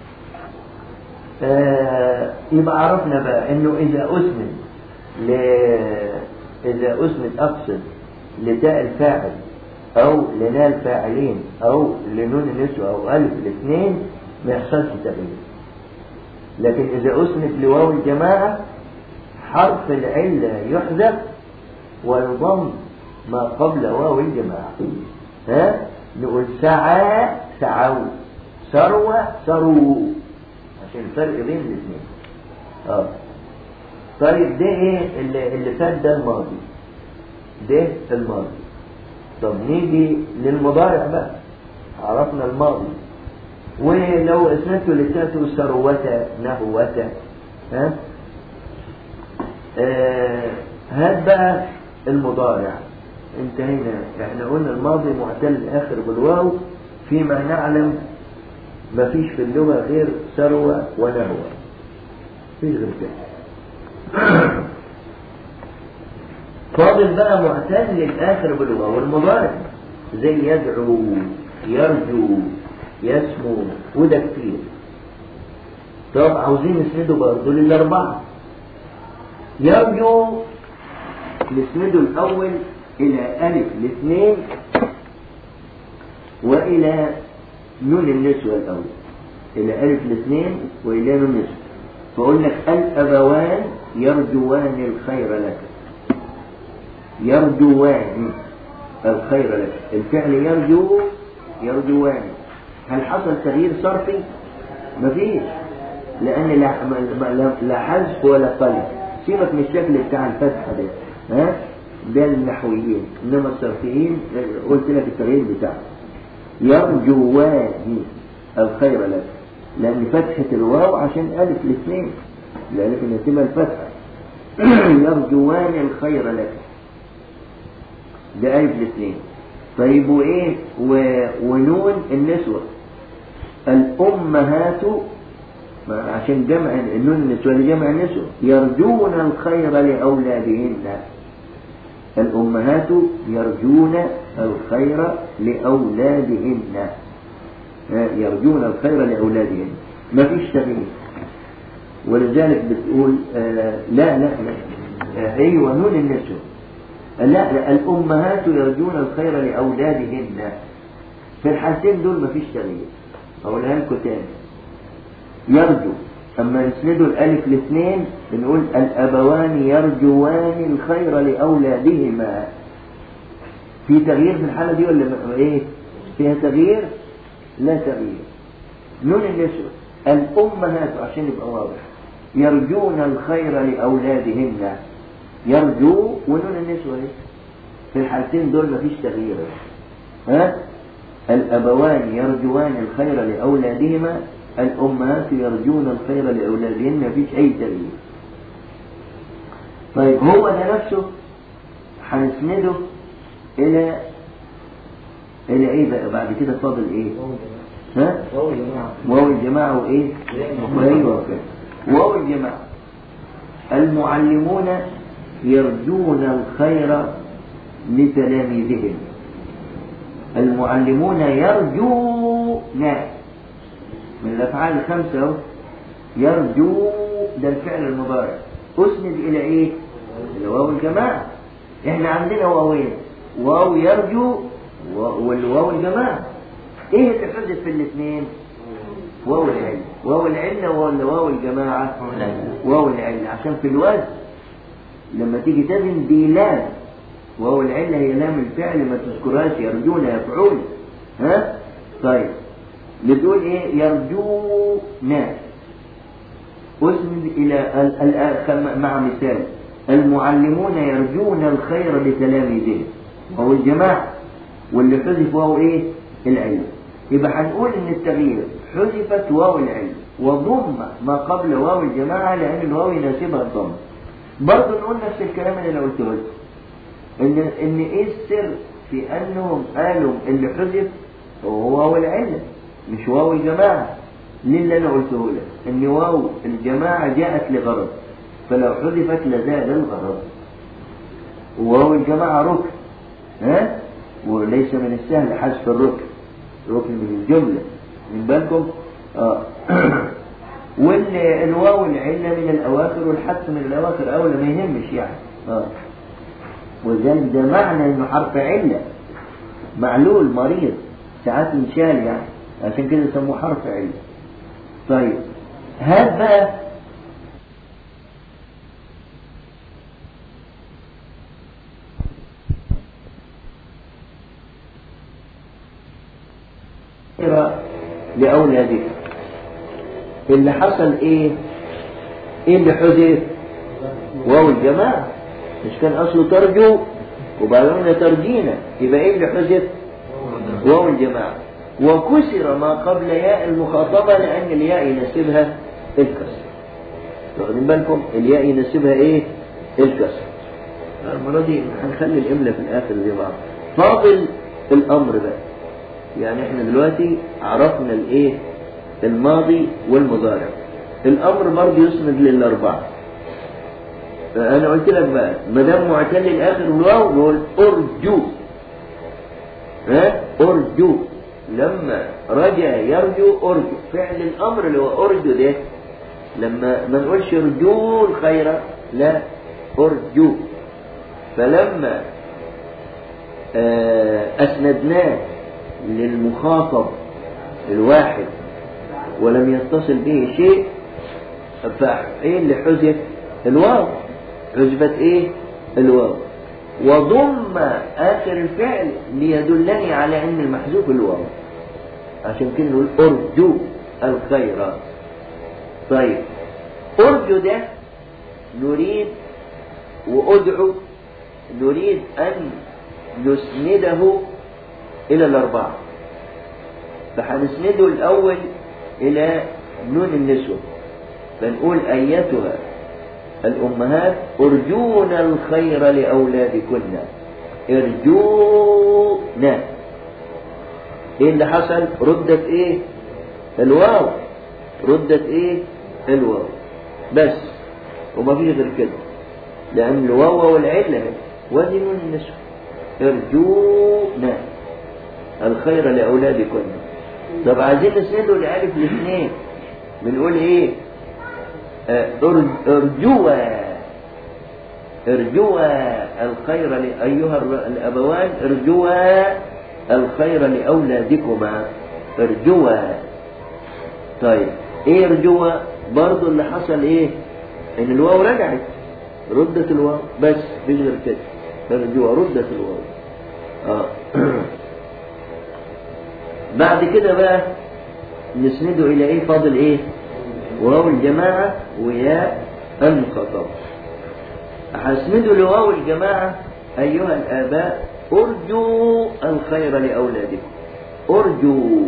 آه يبقى عرفنا بقى انه اذا اسند ل... اذا اسند اقصد لتاء الفاعل او لنا الفاعلين او لنون النسوة او الف الاثنين ما يحصلش تغيير لكن اذا اسند لواو الجماعة حرف العلة يحذف ويضم ما قبل واو الجماعة ها نقول سعى سعوا سروى سروا عشان الفرق بين الاثنين اه طيب ده ايه اللي, اللي فات ده الماضي ده الماضي طب نيجي للمضارع بقى عرفنا الماضي ولو اسندته لتاتوا سروة نهوة ها آه هات بقى المضارع انتهينا احنا قلنا الماضي معتل الاخر بالواو فيما نعلم ما فيش في اللغة غير ثروة ونهوة فيش غير كده فاضل بقى معتل الاخر بالواو والمضارع زي يدعو يرجو يسمو وده كتير طب عاوزين نسنده برضه للأربعة يرجو نسنده الأول إلى ألف الاثنين وإلى نون النسوة الأول إلى ألف الاثنين وإلى نون النسوة فأقول لك الأبوان يرجوان الخير لك يرجوان الخير لك الفعل يرجو يرجوان هل حصل تغيير صرفي؟ مفيش لأن لا, لا, لا حذف ولا قلب سيبك من الشكل بتاع الفتحة ده ها ده النحويين إنما الصرفيين قلت لك التغيير بتاعه يرجوان الخير لك لأن فتحة الواو عشان ألف الاثنين لألف اليتيمة الفتحة يرجوان الخير لك ده ألف الاثنين طيب وإيه و... ونون النسوة الأمهات عشان جمع النون النسوة لجمع النسوة يرجون الخير لأولادهن الأمهات يرجون الخير لأولادهن يرجون الخير لأولادهن ما فيش تغيير ولذلك بتقول آه لا لا لا آه أيوة نون النسوة لا, لا الأمهات يرجون الخير لأولادهن في الحالتين دول ما فيش تغيير أقولها لكم تاني يرجو أما نسندوا الألف الاثنين بنقول الأبوان يرجوان الخير لأولادهما في تغيير في الحالة دي ولا إيه فيها تغيير لا تغيير نون النسوة الأمهات عشان يبقى واضح يرجون الخير لأولادهن يرجو ونون النسوة ليه في الحالتين دول مفيش تغيير ها الأبوان يرجوان الخير لأولادهما الأمهات يرجون الخير لأولادهن مفيش أي تغيير طيب هو ده نفسه هنسنده إلى إلى إيه بقى بعد كده فاضل إيه؟ ها؟ واو الجماعة وإيه؟ أيوه كده واو الجماعة المعلمون يرجون الخير لتلاميذهم المعلمون يرجون من الأفعال الخمسة اهو يرجو ده الفعل المضارع أسند إلى إيه؟ إلى واو الجماعة إحنا عندنا واوين واو يرجو والواو الجماعة إيه اللي حدث في الاثنين؟ واو العلة واو العلة ولا واو الجماعة؟ واو العلة عشان في الوزن لما تيجي تزن دي لام واو العلة هي لام الفعل ما تذكرهاش يرجون يفعون ها؟ طيب بتقول ايه يرجون اسند الى مع مثال المعلمون يرجون الخير لتلاميذهم وهو الجماعة واللي حذف وهو ايه العلم يبقى هنقول ان التغيير حذفت واو العلم وضم ما قبل واو الجماعة لان الواو يناسبها الضم برضه نقول نفس الكلام اللي انا قلته لكم ان ان ايه السر في انهم قالوا اللي حذف هو واو العلم مش واو الجماعة ليه اللي انا قلته لك ان واو الجماعة جاءت لغرض فلو حذفت لزاد الغرض وواو الجماعة ركن ها وليس من السهل حذف الركن ركن من الجملة من بالكم اه والواو العلة من الأواخر والحذف من الأواخر أولى ما يهمش يعني اه وذلك ده معنى إنه حرف علة معلول مريض ساعات انشال يعني عشان كده يسموه حرف علة طيب هات بقى لأولادك اللي حصل ايه ايه اللي حدث واو الجماعة مش كان اصله ترجو وبعدين ترجينا يبقى ايه اللي حدث واو الجماعة وكسر ما قبل ياء المخاطبة لأن الياء يناسبها الكسر واخدين بالكم الياء يناسبها ايه الكسر المرة دي هنخلي الإملة في الآخر زي بعض فاضل الأمر بقى يعني احنا دلوقتي عرفنا الايه الماضي والمضارع الأمر برضه يسند للأربعة فأنا قلت لك بقى ما دام معتل الآخر الواو نقول أرجو ها أرجو لما رجع يرجو أرجو فعل الأمر اللي هو أرجو ده لما ما نقولش ارجو الخير لا أرجو فلما آه، أسندناه للمخاطب الواحد ولم يتصل به شيء فايه اللي حذف الواو حذفت ايه الواو وضم اخر الفعل ليدلني على ان المحذوف الواو عشان كده نقول ارجو الخير طيب ارجو ده نريد وادعو نريد ان نسنده الى الاربعه فهنسنده الاول الى نون النسوه فنقول ايتها الامهات ارجون الخير لاولادكن ارجونا ايه اللي حصل ردت ايه الواو ردت ايه الواو بس وما فيش غير كده لان الواو والعله وادي نون النسوه ارجونا الخير لاولادكن طب عايزين نسنده لألف الاثنين بنقول ايه آه، أر- ارجوا ارجوا الخير ل- ايها الر- الابوان ارجوا الخير لاولادكما ارجوا طيب ايه ارجوا برضو اللي حصل ايه ان الواو رجعت ردت الواو بس مفيش غير كده ارجوا ردت الواو اه بعد كده بقى نسنده الى ايه فاضل ايه واو الجماعة وياء المخاطبة هسنده لواو الجماعة ايها الاباء ارجوا الخير لاولادكم ارجوا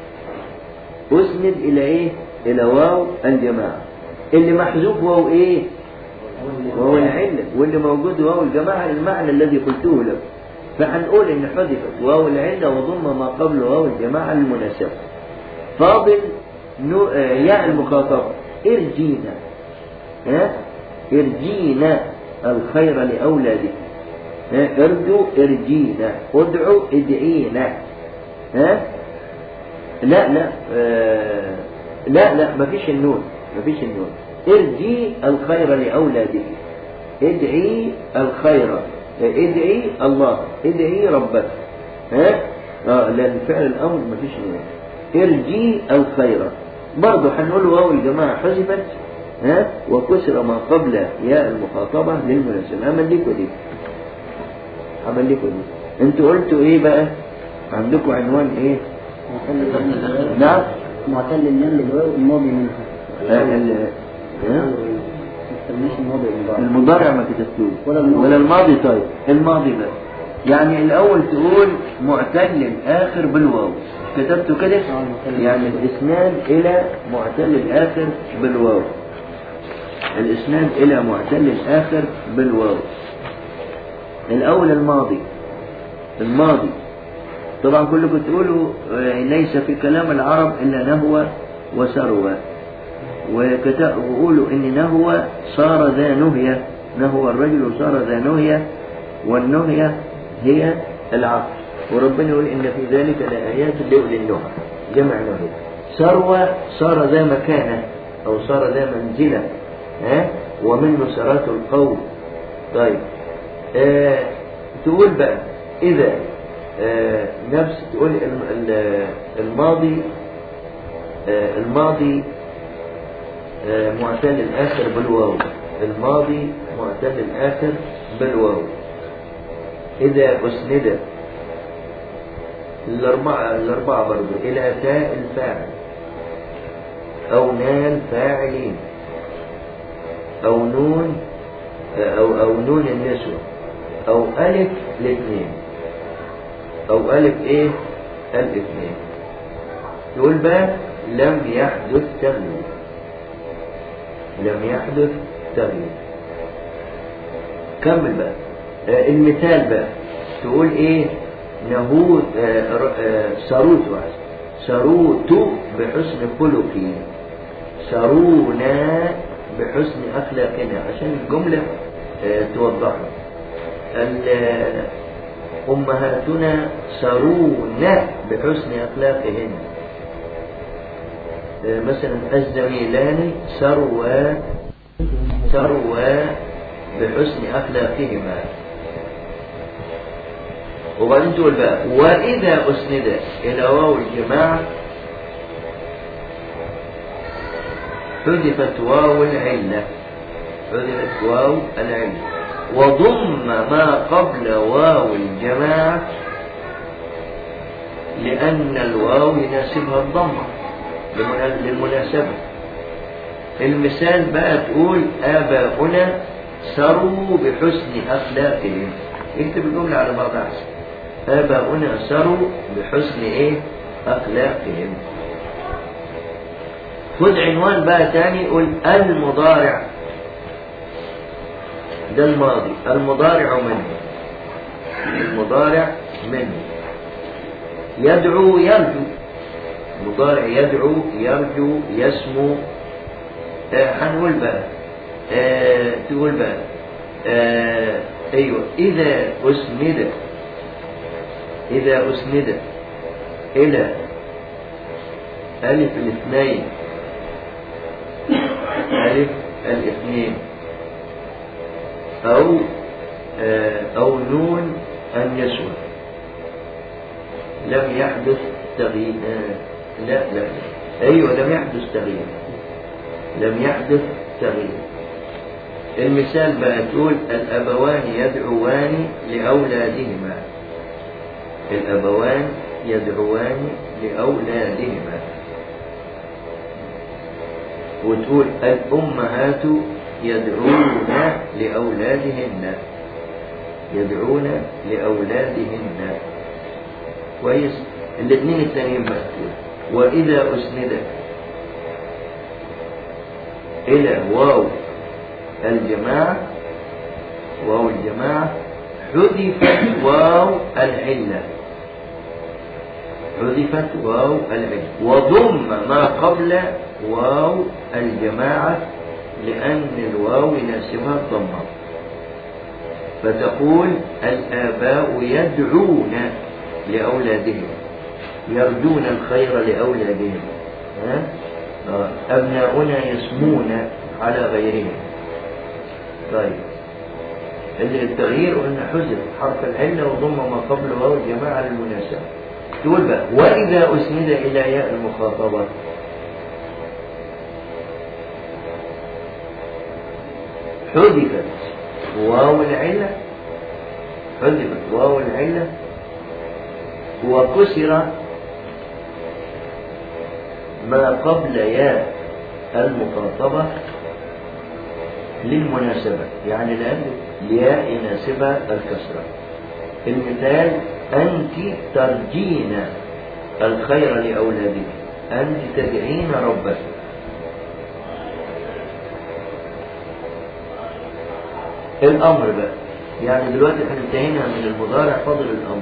اسند الى ايه الى واو الجماعة اللي محذوف واو ايه واو العلة واللي موجود واو الجماعة المعنى الذي قلته لكم فهنقول ان حذفت واو العلة وضم ما قبل واو الجماعة للمناسبة فاضل نو... آه، ياء المخاطبة ارجينا ها ارجينا الخير لأولادك ها ارجو ارجينا ادعو ادعينا ها لا لا آه لا لا مفيش النون مفيش النون ارجي الخير لأولادك ادعي الخير ادعي الله ادعي ربك ها اه لان فعل الامر مفيش نون ارجي الخير برضه هنقول واو الجماعه حذفت ها وكسر ما قبل ياء المخاطبه للمناسبه هملكوا دي هملكوا دي انتوا قلتوا ايه بقى عندكم عنوان ايه نعم معتل النمل الواو الماضي منها آه، ال- ها؟ ما تستناش الماضي المضارع المضارع ما كتبتوش ولا الماضي. ولا الماضي طيب الماضي بس يعني الاول تقول معتل الاخر بالواو كتبته كده آه، معتل. يعني الاسناد الى معتل الاخر بالواو الاسناد الى معتل الاخر بالواو الاول الماضي الماضي طبعا كلكم تقولوا آه، ليس في كلام العرب الا نهوى وسروى وكتا- وقولوا ان نهوى صار ذا نهية نهوى الرجل صار ذا نهية والنهية هي العقل وربنا يقول ان في ذلك لآيات لأولي النهى جمع نهية سروى صار ذا مكانة او صار ذا منزلة ها ومنه سرات القوم طيب آه تقول بقى اذا آه نفس تقول الم- ال- الماضي آه الماضي آه، معتل الآخر بالواو الماضي معتل الآخر بالواو إذا أسند الأربعة الأربعة برضو إلى تاء الفاعل أو نال فاعلين أو نون أو أو نون النسوة أو ألف الاثنين أو ألف إيه؟ الاثنين يقول بقى لم يحدث تغيير لم يحدث تغيير كمل بقى آه، المثال بقى تقول ايه نهوت آه، ر- آه، سروت واحد سروت بحسن خلقي سرونا بحسن اخلاقنا عشان الجمله آه، توضحها ال- آه، امهاتنا سرونا بحسن اخلاقهن آه، مثلا الزميلان سروا سروا بحسن أخلاقهما وبعدين تقول بقى وإذا أسند إلى واو الجماعة حذفت واو العلة حذفت واو العلة وضم ما قبل واو الجماعة لأن الواو يناسبها الضمة لمنا- للمناسبة المثال بقى تقول آباؤنا سروا بحسن أخلاقهم اكتب الجملة على بعضها أحسن آباؤنا سروا بحسن إيه أخلاقهم خد عنوان بقى تاني قول المضارع ده الماضي المضارع منه المضارع منه يدعو يرجو المضارع يدعو يرجو يسمو آه، هنقول بقى آه، تقول بقى آه، ايوه اذا اسند اذا اسند الى الف الاثنين الف الاثنين او آه، او نون النسوه لم يحدث تغيير آه، لا لا ايوه لم يحدث تغيير لم يحدث تغيير المثال بقى تقول الأبوان يدعوان لأولادهما الأبوان يدعوان لأولادهما وتقول الأمهات يدعون لأولادهن يدعون لأولادهن كويس الاثنين التانيين بقى تقول وإذا أسندت إلى واو الجماعة واو الجماعة حذفت واو العلة حذفت واو العلة وضم ما قبل واو الجماعة لأن الواو يناسبها الضمة فتقول الآباء يدعون لأولادهم يرجون الخير لأولادهم ها؟ آه. أبناؤنا يسمون على غيرهم طيب اللي التغيير قلنا حذف حرف العلة وضم ما قبل واو الجماعة للمناسبة تقول بقى وإذا أسند إلى ياء المخاطبة حذفت واو العلة حذفت واو العلة وكسر ما قبل ياء المخاطبة للمناسبة يعني لأن الياء يناسبها الكسرة المثال أنت ترجين الخير لأولادك أنت تدعين ربك الأمر بقى يعني دلوقتي احنا انتهينا من المضارع فاضل الأمر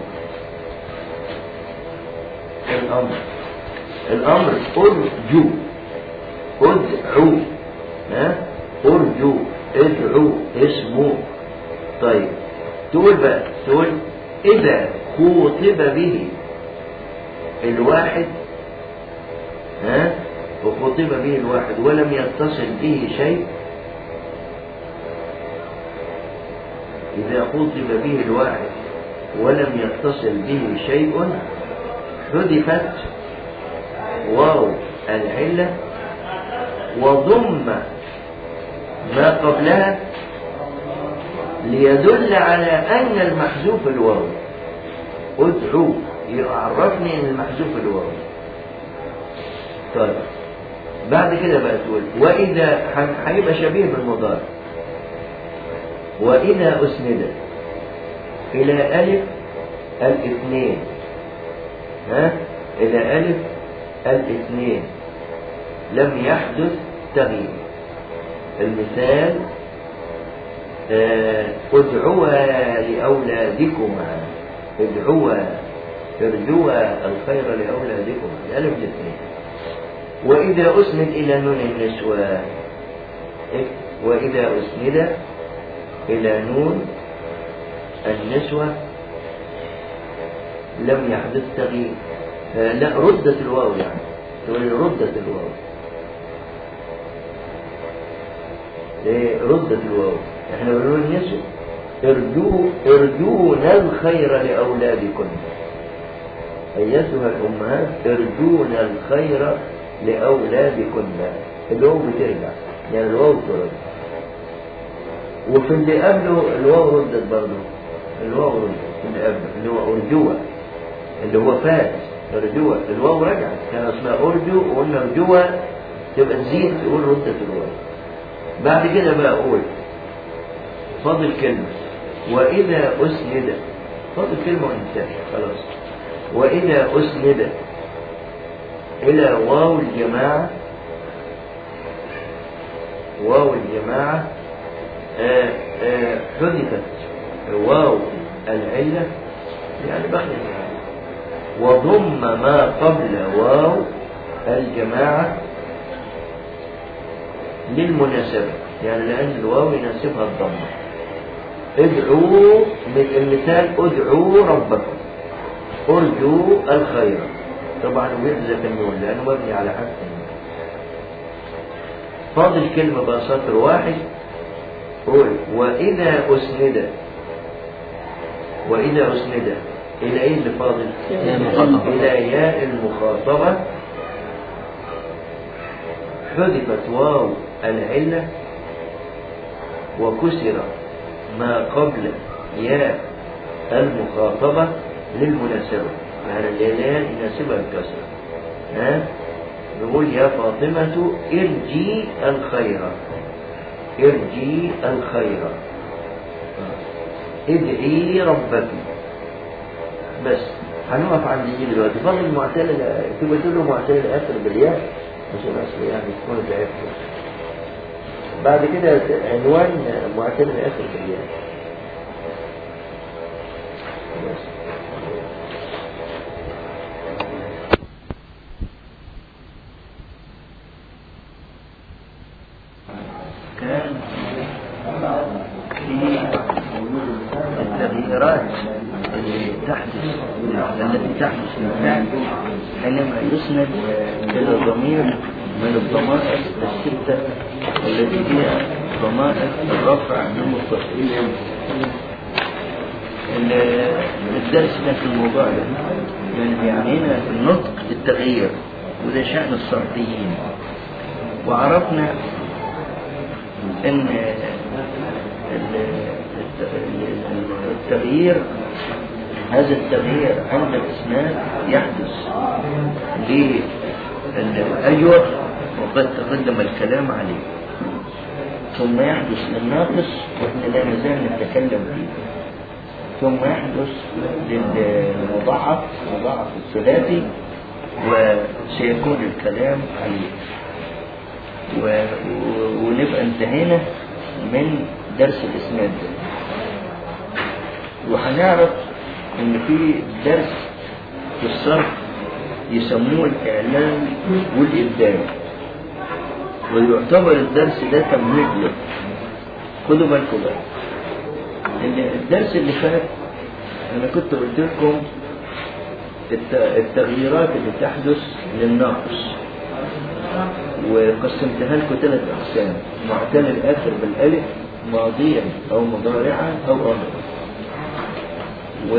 الأمر الأمر أرجو ادعو ها أرجو ادعو اسمه طيب تقول بقى تقول إذا خوطب به الواحد ها وخطب به الواحد ولم يتصل به شيء إذا خطب به الواحد ولم يتصل به شيء حذفت واو العلة وضم ما قبلها ليدل على أن المحذوف الواو ادعو يعرفني أن المحذوف الواو طيب بعد كده بقى تقول وإذا هيبقى شبيه بالمضارع وإذا أسند إلى ألف الاثنين ها إلى ألف الاثنين لم يحدث تغيير المثال آه، ادعوا لأولادكما ادعوا ارجوا الخير لأولادكما الألف الاثنين وإذا أسند إلى نون النسوة وإذا أسند إلى نون النسوة لم يحدث تغيير آه، لا ردت الواو يعني تقول ردت الواو إيه ردت الواو احنا بنقول النسوة ارجو ارجون الخير لأولادكم أيتها الأمهات ارجون الخير لأولادكن الواو بترجع يعني الواو ترد وفي اللي قبله الواو ردت برضه الواو ردت في اللي قبله اللي هو أرجوة اللي هو فات أرجوة الواو رجعت كان اسمها أرجو وقلنا أرجوة تبقى تزيد تقول ردت الواو بعد كده بقى أقول فاضل كلمة وإذا أسند فاضل كلمة وانتهى خلاص وإذا أسند إلى واو الجماعة واو الجماعة آه، آه، حذفت واو العلة يعني بخلف يعني وضم ما قبل واو الجماعة للمناسبة يعني لأن الواو يناسبها الضمة ادعوا المثال ادعوا ربكم ارجوا الخير طبعا ويحذف النون لأنه مبني على حذف النون فاضل كلمة بقى سطر واحد قول وإذا أسند وإذا أسند إلى إيه اللي فاضل؟ إلى ياء المخاطبة حذفت واو العلة وكسر ما قبل ياء المخاطبة للمناسبة يعني الياء يناسبها الكسر ها نقول يا فاطمة ارجي الخير ارجي الخير ادعي ربك بس هنقف عند دي دلوقتي فاضل المعتل تبقى تقول له معتل الاخر بالياء عشان اصل يعني تكون تعبت بعد كده عنوان معتل الاخر بالياء بس كان في التغييرات التي تحدث التي تحدث للفعل حينما يسند إلى ضمير من الضمائر الستة التي هي ضمائر الرفع المتصل الدرس ده في الموضوع ده يعني يعني هنا في النطق التغيير وده شأن الصرفيين وعرفنا ان التغيير هذا التغيير عند الاسناد يحدث للأجور وقد تقدم الكلام عليه ثم يحدث للناقص واحنا لا نزال نتكلم فيه ثم يحدث للمضاعف مضاعف الثلاثي وسيكون الكلام عليه و... و... ونبقى انتهينا من درس الاسناد ده وهنعرف ان في درس في الصرف يسموه الاعلام والابداع ويعتبر الدرس ده تمهيد له خدوا بالكم بقى ان الدرس اللي فات انا كنت قلت لكم التغييرات اللي تحدث للناقص وقسمتها لكم ثلاث أقسام معتل الآخر بالألف ماضيا أو مضارعا أو أمرا و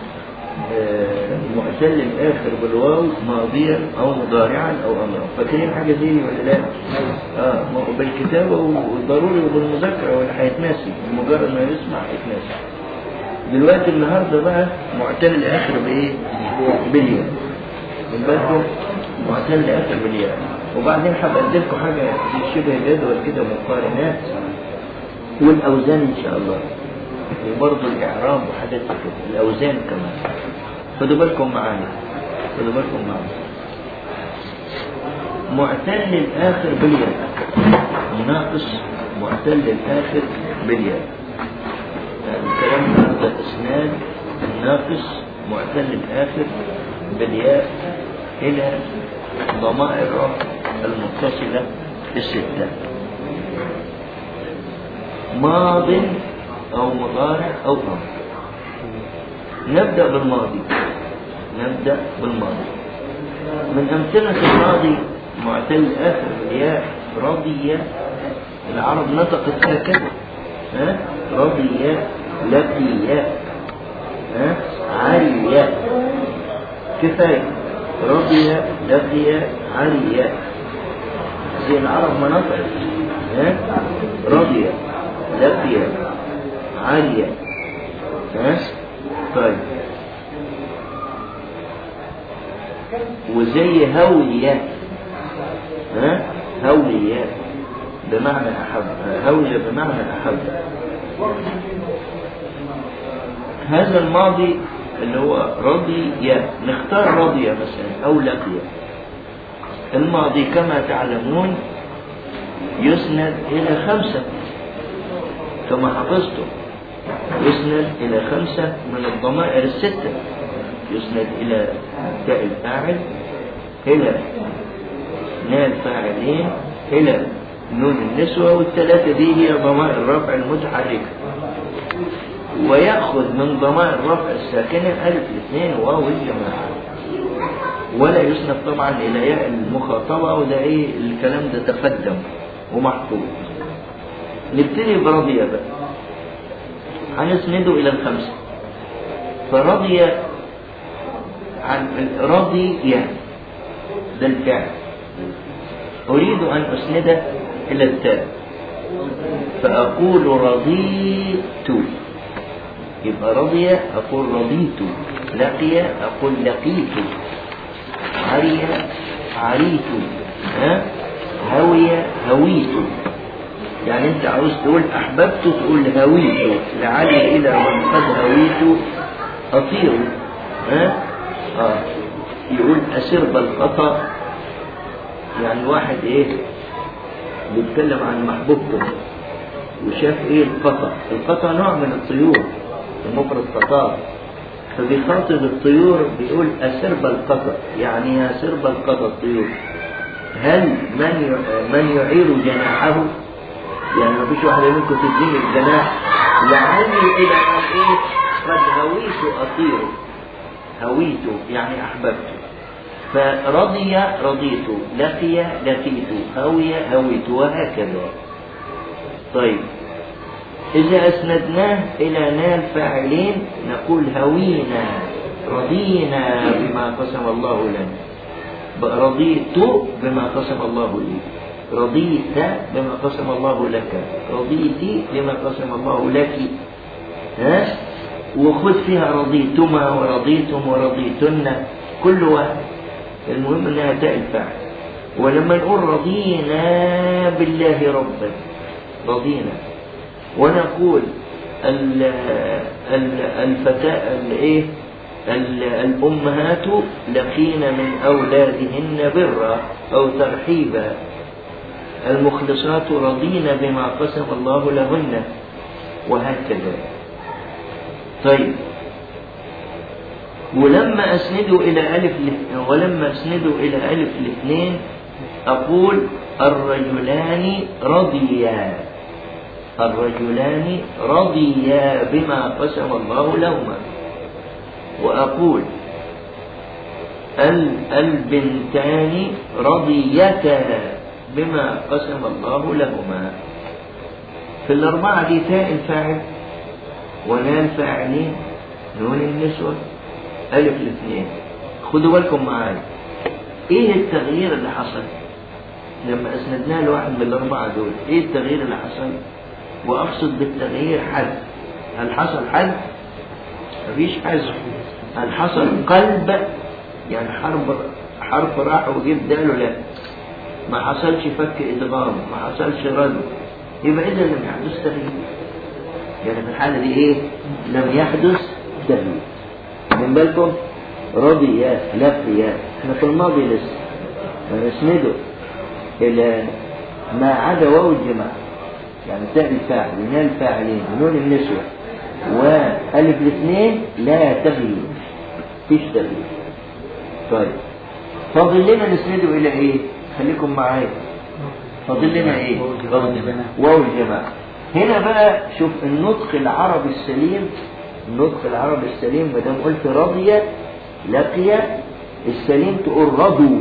معتل الآخر بالواو ماضيا أو مضارعا أو أمرا فاكرين حاجة دي ولا لا؟ آه بالكتابة وضروري وبالمذاكرة ولا هيتناسي مجرد ما يسمع يتناسي دلوقتي النهاردة بقى معتل الآخر بإيه؟ بالياء من بالكم معتل الآخر بالياء وبعدين هبقى اديلكم حاجة زي شبه جدول كده مقارنات والأوزان إن شاء الله وبرضه الإعراب وحاجات كده الأوزان كمان خدوا بالكم معايا خدوا بالكم معايا معتل الآخر بالياء ناقص معتل الآخر بالياء يعني الكلام ده إسناد الناقص معتل الآخر بالياء إلى ضمائر الرفع المتصلة الستة ماض أو مضارع أو أمر نبدأ بالماضي نبدأ بالماضي من أمثلة الماضي معتل آخر الياء رضي العرب نطقت هكذا ها رضي لقي ها علي كفاية رضي لقي علي زي العرب ما نطقت ها رضي لقي علي ها طيب وزي هوية ها هوية بمعنى أحب هوية بمعنى أحب هذا الماضي اللي هو رضي نختار رضي مثلا أو لقي الماضي كما تعلمون يسند إلى خمسة كما حفظتم يسند إلى خمسة من الضمائر الستة يسند إلى تاء الفاعل إلى نال فاعلين إلى نون النسوة والثلاثة دي هي ضمائر الرفع المتحركة ويأخذ من ضمائر الرفع الساكنة ألف الاثنين واو الجماعة ولا يسند طبعا إلى ياء المخاطبة وده إيه الكلام ده تقدم ومحفوظ نبتدي برضية بقى هنسنده إلى الخمسة فرضي عن رضي ده الفعل أريد أن أسنده إلى التاء فأقول رضيت يبقى رضي أقول رضيت لقي أقول لقيت عري عريت ها هوي هويت يعني انت عاوز تقول احببت تقول هويت لعلي الى من قد هويت اطير ها اه يقول اسر بالخطا يعني واحد ايه بيتكلم عن محبوبته وشاف ايه القطا القطا نوع من الطيور المفرد قطار فبيخاطب الطيور بيقول أسرب القطا يعني يا سرب القطا الطيور هل من من يعير جناحه يعني ما فيش واحد منكم تديني الجناح لعلي إلى أن إيه قد هويت أطير هويت يعني أحببت فرضي رضيت لقي لقيت هوي هويت وهكذا طيب إذا أسندناه إلى نال فاعلين نقول هوينا رضينا بما قسم الله لنا رضيت بما قسم الله لي رضيت بما قسم الله لك رضيت بما قسم الله لك ها وخذ فيها رضيتما ورضيتم ورضيتن كل واحد المهم انها تاء الفاعل ولما نقول رضينا بالله ربا رضينا ونقول الفتاة الايه الامهات لقين من اولادهن برا او ترحيبا المخلصات رضين بما قسم الله لهن وهكذا طيب ولما اسنده الى الف ولما اسنده الى الف الاثنين اقول الرجلان رضيا الرجلان رضيا بما قسم الله لهما وأقول البنتان رضيتا بما قسم الله لهما في الأربعة دي تاء الفاعل ونال الفاعلين نون النسوة ألف الاثنين خدوا بالكم معايا ايه التغيير اللي حصل لما اسندناه لواحد من الاربعه دول ايه التغيير اللي حصل واقصد بالتغيير حذف هل حصل حذف مفيش حذف هل حصل قلب يعني حرب حرف راح وجيب داله لا ما حصلش فك ادغام ما حصلش رد يبقى اذا لم يحدث تغيير يعني في الحاله دي ايه لم يحدث تغيير من بالكم رضي لقي احنا في الماضي لسه فنسنده الى ما عدا واو الجماعة يعني تاء الفاعل ونال الفاعلين ونون النسوة وألف الاثنين لا تغيير فيش تغيير طيب فاضل لنا نسنده إلى إيه؟ خليكم معايا فاضل لنا إيه؟ واو الجماعة هنا بقى شوف النطق العربي السليم النطق العربي السليم ما دام قلت رضي لقي السليم تقول رضوا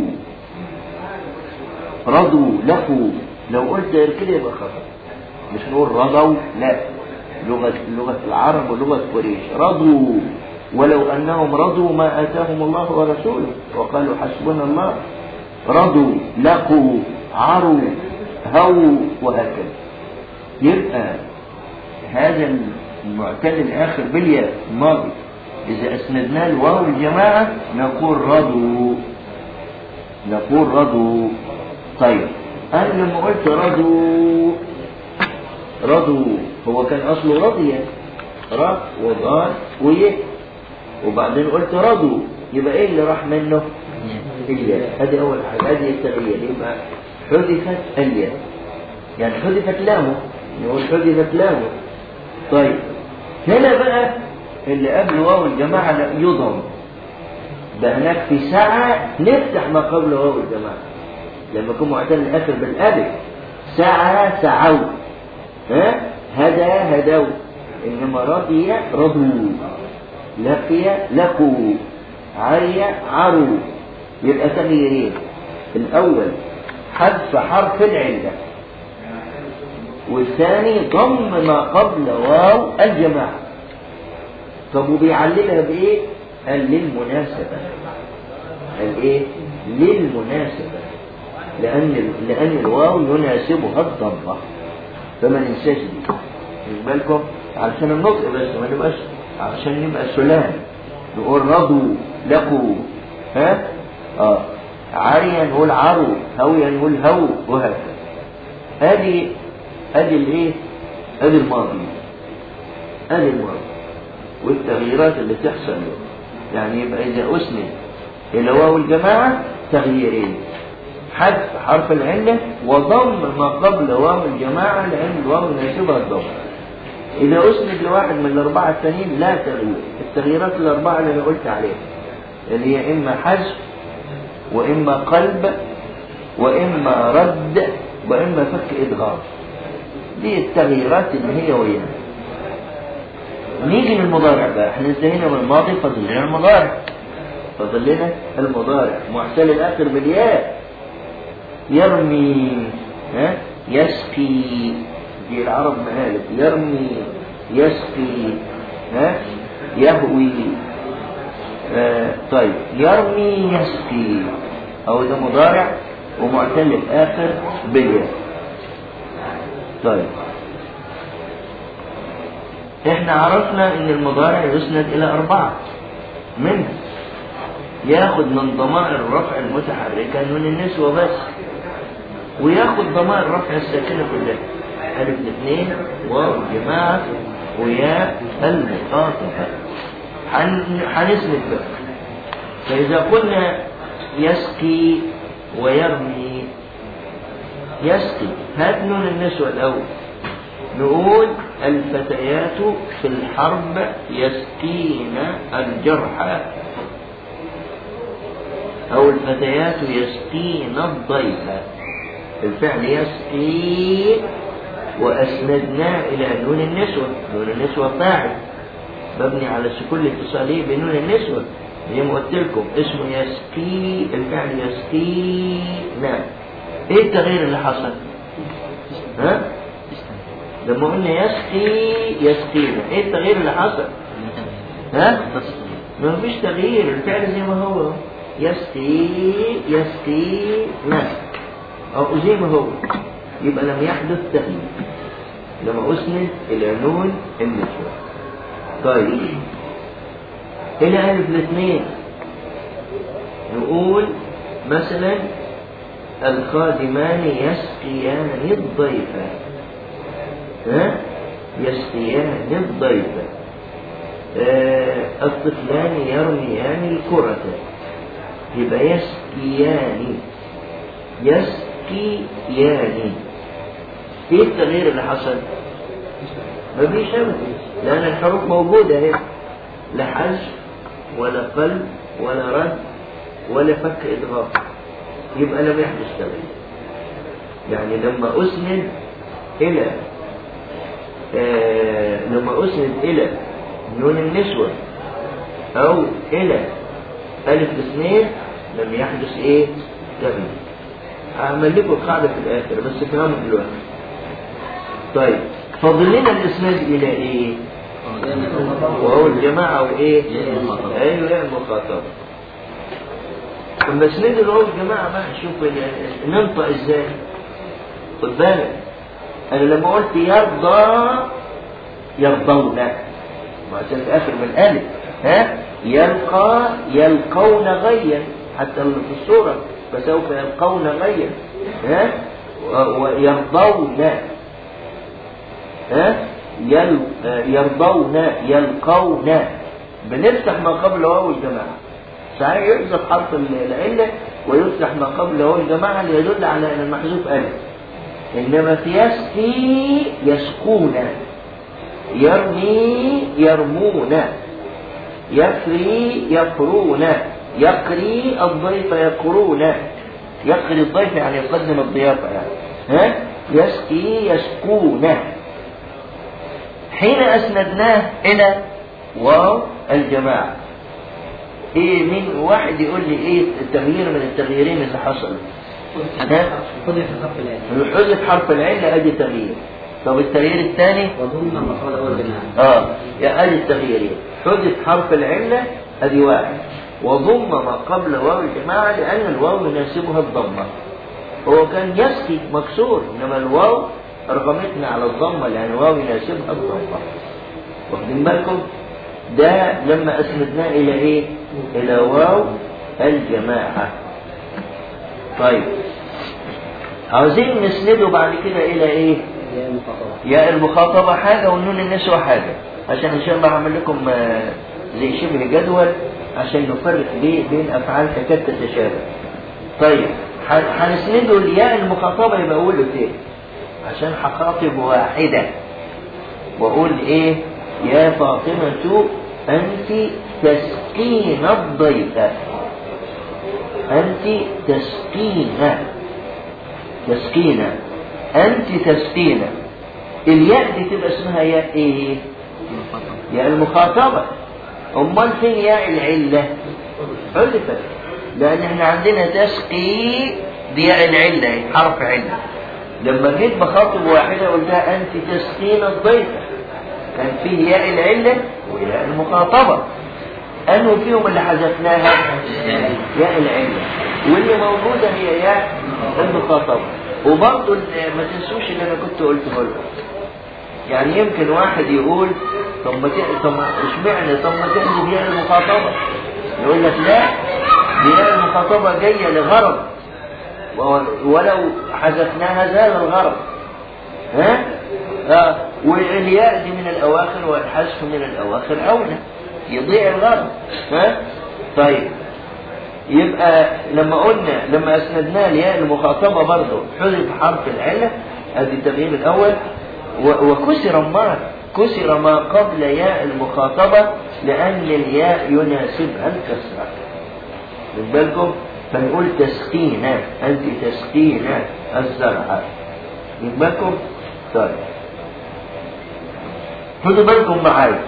رضوا لقوا لو قلت غير كده يبقى خطأ مش نقول رضوا لا لغة لغة العرب ولغة قريش رضوا ولو أنهم رضوا ما آتاهم الله ورسوله وقالوا حسبنا الله رضوا لقوا عروا هووا وهكذا يبقى هذا المعتل الآخر بالياء الماضي إذا أسندناه الواو الجماعة نقول رضوا نقول رضوا طيب أنا لما قلت رضوا رضوا هو كان أصله رضية ر وضاد وياء وبعدين قلت رضوا يبقى إيه اللي راح منه؟ الياء هذه أول حاجة هذه التغيير يبقى حذفت الياء يعني حذفت لامه نقول حذفت لامه طيب هنا بقى اللي قبل واو الجماعة لا يضم ده هناك في ساعة نفتح ما قبل واو الجماعة لما يكون معتل الآخر بالألف ساعة سعوا ها هدى هدوا إنما رضي رضوا لقي لقوا عري عروا يبقى تغييرين الأول حذف حرف العلة والثاني ضم ما قبل واو الجماعة طب وبيعللها بإيه؟ قال للمناسبة قال إيه؟ للمناسبة لأن لأن الواو يناسبها الضمة فما ننساش دي خد بالكم علشان النطق بس ما نبقاش علشان نبقى سلام نقول رضوا لقوا ها اه عاريا نقول عروا هويا نقول هو وهكذا ادي ادي الايه ادي الماضي ادي الماضي والتغييرات اللي تحصل له. يعني يبقى اذا اسند الى واو الجماعه تغييرين حذف حرف العله وضم ما قبل واو الجماعه لان الواو يناسبها الضم اذا اسند لواحد من الاربعه الثانيين لا تغيير التغييرات الاربعه اللي انا قلت عليها اللي هي اما حذف واما قلب واما رد واما فك ادغام دي التغييرات اللي هي ويانا نيجي للمضارع بقى احنا انتهينا من الماضي فاضل لنا المضارع فاضل لنا المضارع معتل الاخر بالياء يرمي ها يسقي دي العرب مقالب يرمي يسقي ها يهوي آه طيب يرمي يسقي او ده مضارع ومعتل الاخر بالياء طيب احنا عرفنا ان المضارع يسند الى اربعة منها ياخد من ضمائر الرفع المتحركة نون النسوة بس وياخد ضمائر الرفع الساكنة كلها ألف الاثنين واو الجماعة وياء المخاطبة هنسند بقى فإذا قلنا يسقي ويرمي يسقي هات نون النسوة الأول نقول الفتيات في الحرب يسقين الجرحى أو الفتيات يسقين الضيف الفعل يسقي وأسندناه إلى نون النسوة نون النسوة فاعل مبني على السكون الاتصالي بنون النسوة زي ما قلت لكم اسمه يسقي الفعل يسقينا ايه التغيير اللي حصل؟ ها؟ لما قلنا يسقي يسقينا ايه التغيير اللي حصل؟ ها؟ ما فيش تغيير الفعل زي ما هو يسقي يسقينا او زي ما هو يبقى لم يحدث تغيير لما اسند الى نون النسوة طيب هنا ألف الاثنين نقول مثلا الخادمان يسقيان الضيف ها يسقيان الضيف آه الطفلان يرميان الكرة يبقى يسقيان يسقيان ايه التغيير اللي حصل؟ مفيش ابدا لان الحروف موجوده اهي لا حذف ولا قلب ولا رد ولا فك ادغام يبقى لم يحدث تغيير يعني لما اسند الى آه لما اسند الى نون النسوه او الى الف الاثنين لم يحدث ايه تغيير هعمل لكم قاعده في الاخر بس افهموا دلوقتي طيب فاضل لنا الاسناد الى ايه وهو الجماعه وايه ايوه يعني المخاطبه لما اسند اللي هو الجماعه بقى شوف ال- ننطق ازاي خد بالك انا لما قلت يرضى يرضون ما عشان الاخر من الف ها يلقى يلقون غيا حتى في الصوره فسوف يلقون غيا ها و- ويرضون ها يل... يرضون يلقون بنفتح ما قبل واو الجماعة صحيح يحذف حرف العلة ويفتح ما قبل واو الجماعة ليدل على أن المحذوف ألف إنما في يسقي يسقون يرمي يرمون يكري يكرون يقري الضيف يقرون يقري الضيف يعني يقدم الضيافة يعني ها يسقي يسقون حين أسندناه إلى واو الجماعة إيه مين واحد يقول لي إيه التغيير من التغييرين اللي حصلوا ها؟ حذف حرف العين حذف حرف العلة أدي تغيير طب التغيير الثاني وضم مقال أول جماعة اه يا ادي التغييرين حذف حرف العلة ادي واحد وضم ما قبل واو الجماعة لأن الواو يناسبها الضمة هو كان يسقي مكسور إنما الواو أرغمتنا على الضمة لأن الواو يناسبها الضمة واخدين بالكم ده لما أسندناه إلى إيه؟ إلى واو الجماعة طيب عاوزين نسنده بعد كده إلى إيه؟ هي المخاطبة يا المخاطبة حاجة والنون النسوة حاجة عشان إن شاء الله هعمل لكم آه، زي شبه جدول عشان نفرق بيه بين أفعال تكاد تتشابه. طيب ح- هنسنده الياء المخاطبة يبقى أقول له إيه؟ عشان هخاطب واحدة وأقول إيه؟ يا فاطمة أنت تسقين الضيف أنت تسقين تسقين أنت تسقين الياء دي تبقى اسمها ياء إيه؟ ياء المخاطبة أمال فين ياء العلة؟ حذفت لأن احنا عندنا تسقي بياء العلة هي حرف علة لما جيت بخاطب واحدة قلتها أنت تسقين الضيف كان فيه ياء العلة وياء المخاطبة أنه فيهم اللي حذفناها ياء العلة واللي موجودة هي ياء المخاطبة وبرضه ال- ما تنسوش اللي أنا كنت قلته لكم يعني يمكن واحد يقول طب ما ت- طب ما اشمعنى طب ما تحذف ياء المخاطبة يقول لك لا دي ياء المخاطبة جاية لغرض و- ولو حذفناها زال الغرض ها؟ آه. والياء دي من الأواخر والحذف من الأواخر أولى يضيع الغرض ها؟ طيب يبقى لما قلنا لما أسندناه الياء المخاطبة برضه حذف حرف العلة ادي التغيير الأول و- وكسر ما كسر ما قبل ياء المخاطبة لأن الياء يناسبها الكسرة من بالكم فنقول تسقينا أنت تسقينا الزرع من بالكم طيب خدوا بالكم معايا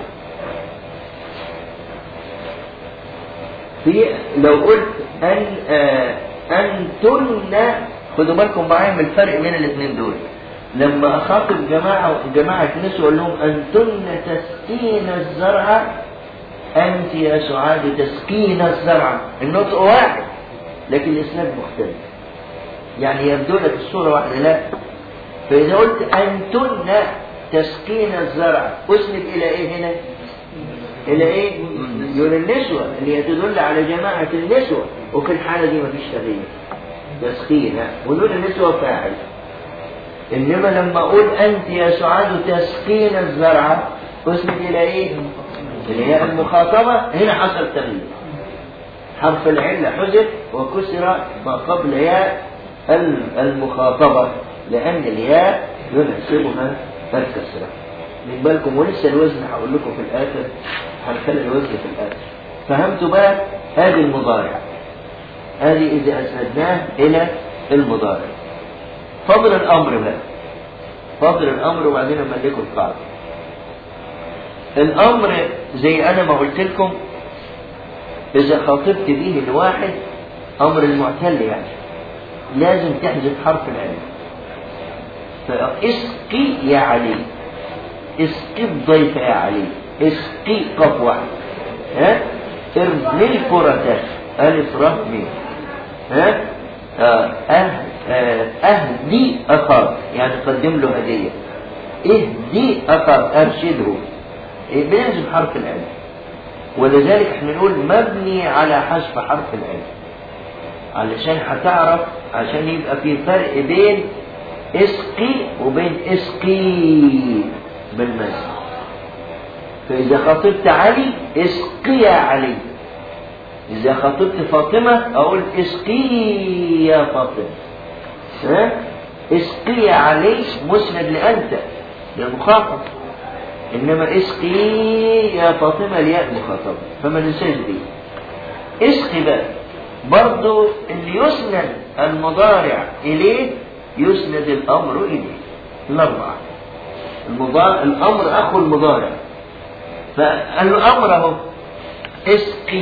في لو قلت أن آه أنتن خدوا بالكم معايا من الفرق بين الاثنين دول لما أخاطب جماعة جماعة نسوة أقول لهم أنتن تسقين الزرع أنت يا سعاد تسقين الزرع النطق واحد لكن الإسناد مختلف يعني يبدو لك الصورة واحدة لا فإذا قلت أنتن تسقين الزرع أسند إلى إيه هنا؟ إلى إيه؟ يقول النسوة اللي هي تدل على جماعة النسوة وفي الحالة دي مفيش تغيير تسقين ونقول النسوة فاعل إنما لما أقول أنت يا سعاد تسقين الزرع أسند إلى إيه؟ اللي هي المخاطبة هنا حصل تغيير حرف العلة حذف وكسر ما قبل ياء المخاطبة لأن الياء دول نحسبها الكسرة من بالكم ولسه الوزن هقول لكم في الآخر هنخلي الوزن في الآخر فهمتوا بقى هذه المضارع هذه إذا أسندناه إلى المضارع فضل الأمر بقى فضل الأمر وبعدين أملكوا القاعدة الأمر زي أنا ما قلت لكم إذا خاطبت به الواحد أمر المعتل يعني لازم تحذف حرف العلم فاسقي يا علي اسقي الضيف يا علي اسقي قف واحد ها ارمي الكرة ألف ر ميم ها آه، أه آه، أهدي أخاك يعني قدم له هدية اهدي أخاك أرشده إيه، بنحذف حرف العلم ولذلك احنا نقول مبني على حذف حرف العلم علشان هتعرف عشان يبقى في فرق بين اسقي وبين اسقي بالمس فإذا خاطبت علي اسقي يا علي إذا خاطبت فاطمة أقول اسقي يا فاطمة ها؟ اسقي يا علي مسند لأنت للمخاطب إنما اسقي يا فاطمة الياء مخاطبة فما ننساش دي اسقي بقى برضو اللي يسند المضارع إليه يسند الأمر إليه الأربعة المضارع الأمر أخو المضارع فالأمر أهو اسقي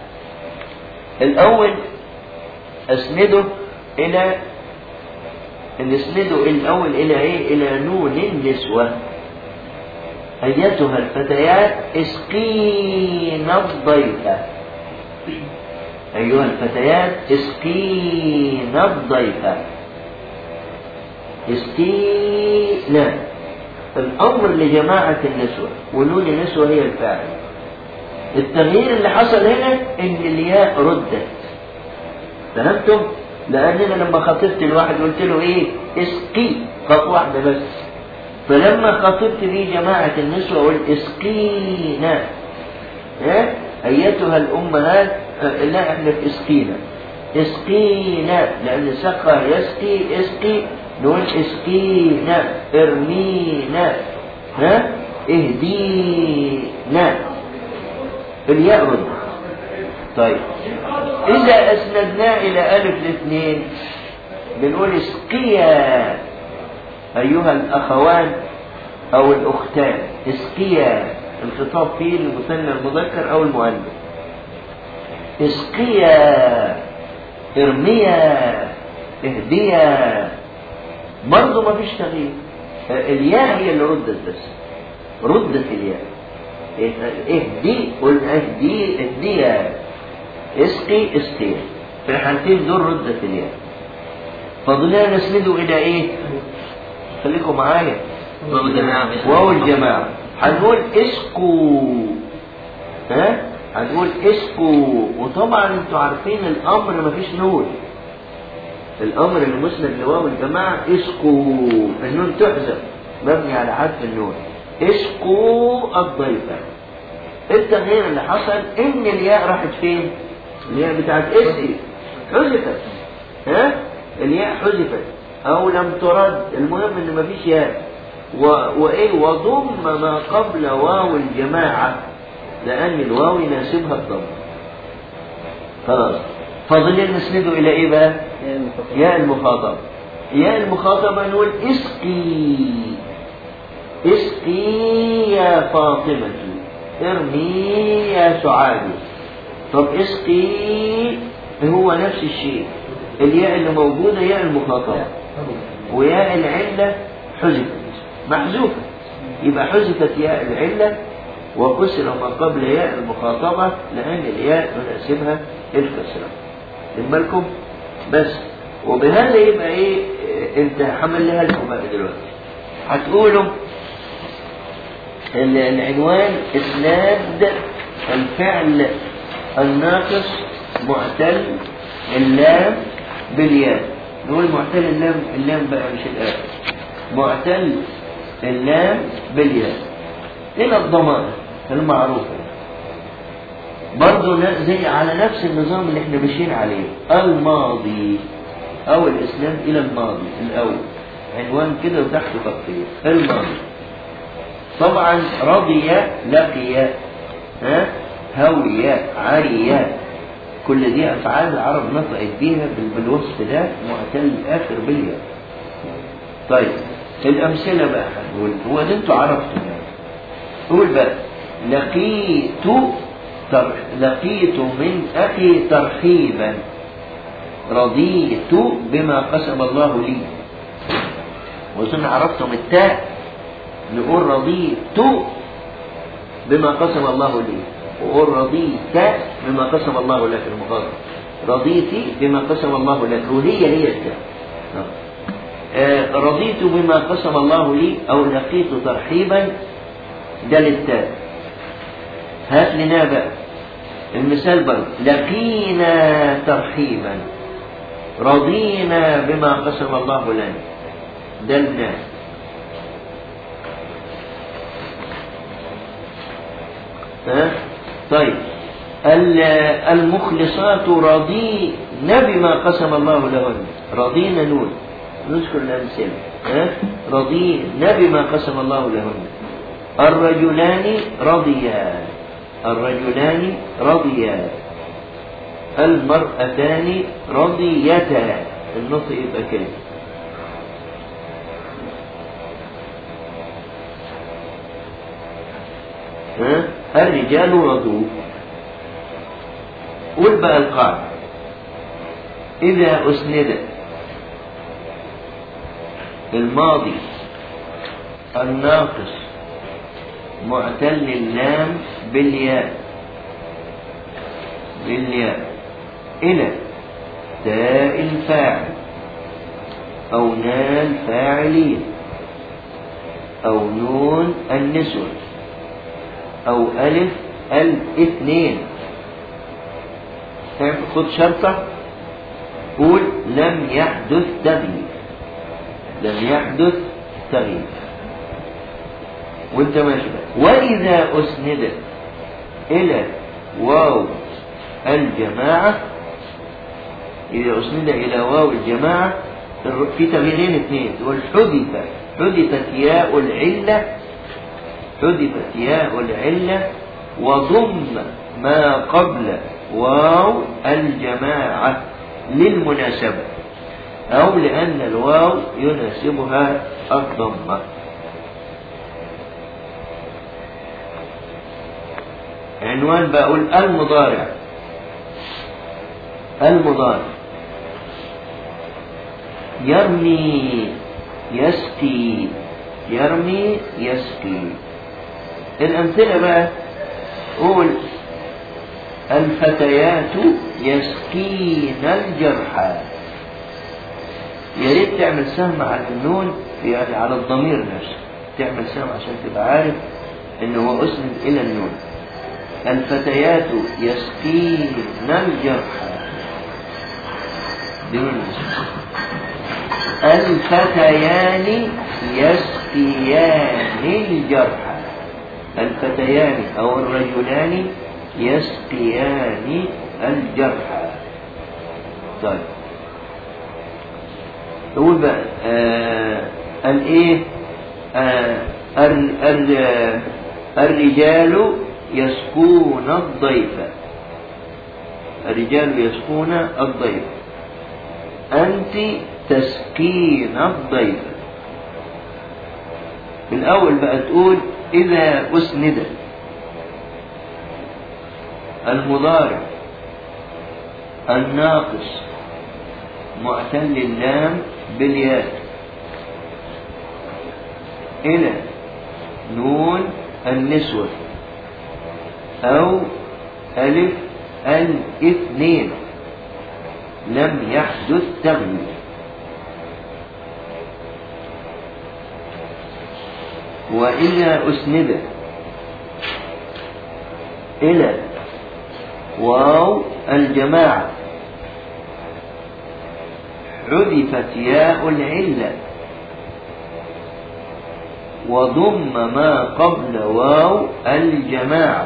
الأول أسنده إلى نسنده الأول إلى إيه؟ إلى نون النسوة أيتها الفتيات اسقين الضيف أيها الفتيات اسقين الضيف اسقينا الأمر لجماعة النسوة ونون النسوة هي الفاعل التغيير اللي حصل هنا إن الياء ردت فهمتم؟ لأننا لما خاطبت الواحد قلت له إيه؟ اسقي خط واحدة بس فلما خاطبت به جماعة النسوة قلت اسقينا إيه؟ أيتها الأمهات آه، لا احنا في اسقينا اسقينا لأن سقى يسقي اسقي نقول اسقينا ارمينا ها اهدينا الياء رد طيب إذا أسندناه إلى ألف الاثنين بنقول اسقيا أيها الأخوان أو الأختان اسقيا الخطاب فيه للمثنى المذكر أو المؤنث اسقيا ارميا اهديا برضه ما فيش تغيير الياء هي اللي ردت بس ردت الياء اهدي قلنا اهدي اهديا اسقي اسقيا في الحالتين دول ردت الياء فضلنا نسنده الى ايه خليكم معايا واو الجماعة واو الجماعة هنقول اسكوا ها هنقول اسكوا وطبعا انتوا عارفين الامر مفيش نون الامر المسند لواو الجماعة اسكوا النون تحذف مبني على حذف النون اسكوا الضيفة التغيير اللي حصل ان الياء راحت فين الياء بتاعت اسقي حذفت ها الياء حذفت او لم ترد المهم ان مفيش ياء و... وايه وضم ما قبل واو الجماعة لان الواو يناسبها الضم خلاص فاضل نسنده الى ايه بقى ياء المخاطبة ياء المخاطبة نقول اسقي اسقي يا فاطمة ارمي يا سعاد طب اسقي هو نفس الشيء الياء اللي موجودة ياء المخاطبة وياء العلة حذفت محذوفة يبقى حذفت ياء العلة وكسر ما قبل ياء المخاطبة لأن الياء يناسبها الكسرة بالكم بس وبهذا يبقى ايه انت حملها لكم بقى دلوقتي هتقولوا ال- العنوان اسناد الفعل الناقص معتل اللام بالياء نقول معتل اللام اللام بقى مش الآخر معتل اللام بالياء إلى الضمائر المعروفة برضه ن- زي على نفس النظام اللي احنا ماشيين عليه الماضي أو الإسلام إلى الماضي الأول عنوان كده وتحت تقرير الماضي طبعا رضي لقي ها هوي عري كل دي افعال العرب نطقت بيها بال- بالوصف ده معتل الاخر بالياء طيب الامثله بقى هنقول هو ده انتوا عرفتوا يعني قول بقى لقيت تر... لقيت من اخي ترحيبا رضيت بما قسم الله لي وأظن عرفتم التاء نقول رضيت بما قسم الله لي وقول رضيت بما قسم الله لك المقابل رضيت بما قسم الله لك وهي هي التاء آه، رضيت بما قسم الله لي أو لقيت ترحيبا ده للتاء هات لنا بقى المثال برضه لقينا ترحيبا رضينا بما قسم الله لنا ده الناس ها طيب ال- المخلصات رضين بما قسم الله لهن رضينا نون نذكر الأمثلة ها رضين بما قسم الله لهن الرجلان رضيا الرجلان رضيا المرأتان رضيتا النطق يبقى كده ها؟ الرجال رضوا قول بقى القاعدة إذا أسند الماضي الناقص معتل اللام بالياء بالياء إلى تاء الفاعل أو نال فاعلين أو نون النسوة أو ألف الاثنين خد شرطة قول لم يحدث تغيير لم يحدث تغيير وانت ماشي بقى وإذا أسند إلى واو الجماعة إذا أسند إلى واو الجماعة في تغييرين اثنين تقول حذف حذفت ياء العلة حذفت ياء العلة وضم ما قبل واو الجماعة للمناسبة أو لأن الواو يناسبها الضمة عنوان بقول المضارع المضارع يرمي يسقي يرمي يسقي الأمثلة بقى قول الفتيات يسقين الجرحى يا ريت تعمل سهم على النون يعني على الضمير نفسه تعمل سهم عشان تبقى عارف ان هو اسند الى النون الفتيات يسقين الجرحى دي نون الفتيان يسقيان الجرحى الفتيان أو الرجلان يسقيان الجرحى طيب نقول بقى آه الايه آه ال ال الرجال يسقون الضيف الرجال يسقون الضيف أنت تسقين الضيف بالأول بقى تقول إذا أسند المضارع الناقص معتل اللام بالياء إلى نون النسوة أو ألف الاثنين لم يحدث تغيير وإذا أسند إلى واو الجماعة حذفت ياء العلة وضم ما قبل واو الجماعة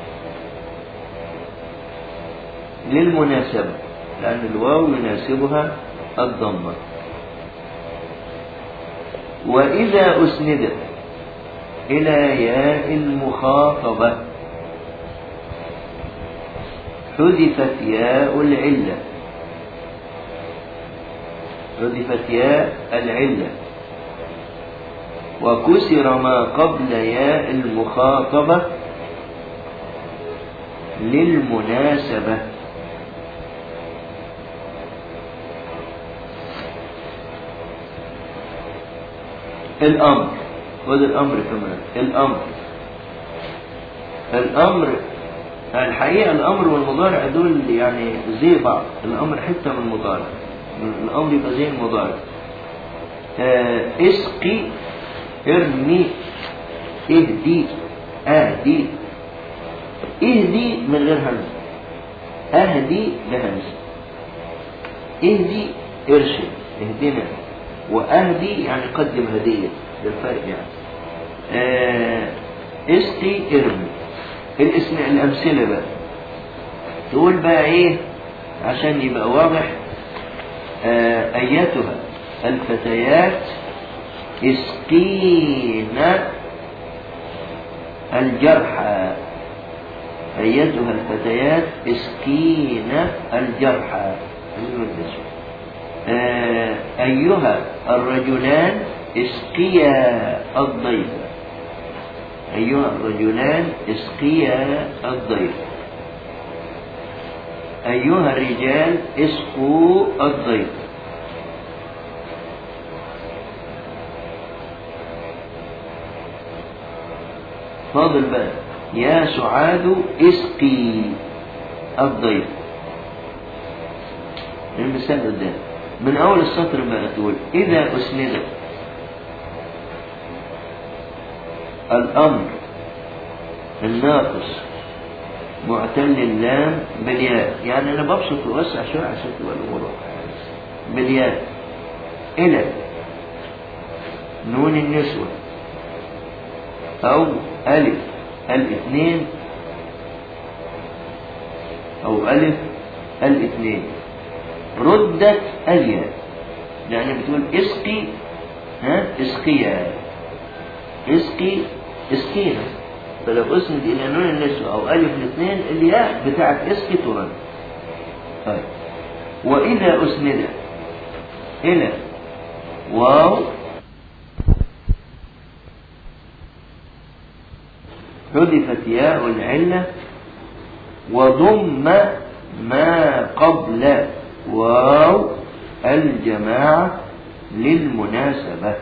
للمناسبة لأن الواو يناسبها الضمة وإذا أسند إلى ياء المخاطبة حذفت ياء العلة حذفت ياء العلة وكسر ما قبل ياء المخاطبة للمناسبة الأمر خذ الأمر كمان الأمر الأمر الحقيقة الأمر والمضارع دول يعني زي بعض الأمر حتة من المضارع الأمر يبقى زي المضارع آه اسقي ارمي اهدي اهدي اهدي من غير همز اهدي بهمز اهدي ارشد اهدنا واهدي يعني قدم هدية ده الفرق يعني آه اسقي ارمي الاسم الامثلة بقى تقول بقى ايه عشان يبقى واضح آه ايتها الفتيات اسقين الجرحى أيتها الفتيات اسقين الجرحى آه أيها الرجلان اسقيا الضيف أيها الرجلان اسقيا الضيف أيها الرجال اسقوا الضيف فاضل بقى يا سعاد اسقي الضيف المثال قدام من أول السطر بقى تقول إذا أسند الأمر الناقص معتل اللام بالياء يعني أنا ببسط وأوسع شوية عشان تبقى الأمور واضحة بالياء إلى نون النسوة أو ألف الاثنين أو ألف الاثنين ردت الياء يعني بتقول اسقي ها اسقيا اسقي اسقينا فلو اسند إلى نون النسوة أو ألف الاثنين الياء بتاعت اسقي ترد طيب وإذا أسند إلى واو حذفت ياء العلة وضم ما قبل واو الجماعة للمناسبة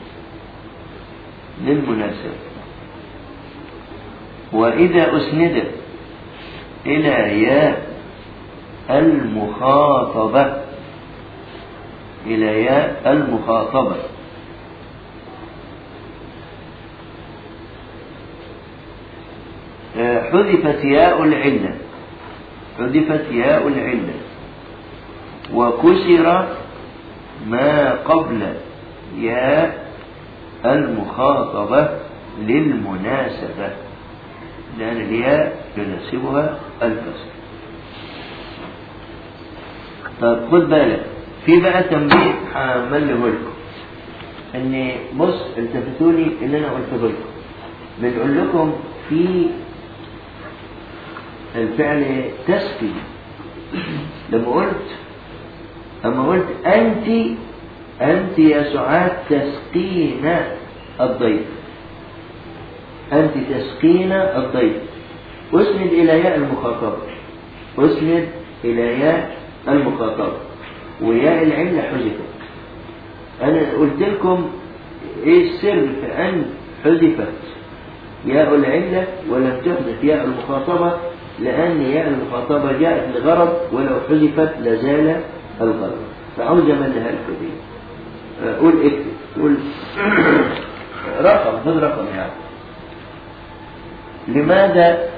للمناسبة وإذا أسند إلى ياء المخاطبة إلى ياء المخاطبة حذفت ياء العلة حذفت ياء العلة وكسر ما قبل ياء المخاطبة للمناسبة لأن الياء يناسبها الكسر طيب خد بالك في بقى تنبيه هعمله لكم ان بص التفتوا لي اللي انا قلته لكم بنقول لكم في الفعل تسقي لما قلت أما قلت أنت أنت يا سعاد تسقين الضيف أنت تسقين الضيف أسند إلى ياء المخاطبة أسند إلى ياء المخاطبة وياء العلة حذفت أنا قلت لكم إيه السر في أن حذفت ياء العلة ولم تحذف ياء المخاطبة لأن ياء المخاطبة جاءت لغرض ولو حذفت لزال الغرض فعاوز أملها لكم دي قول اكتب قول رقم خذ رقم يعني لماذا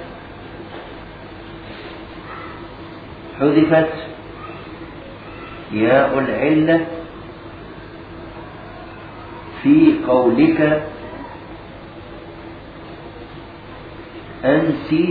حذفت ياء العلة في قولك أنت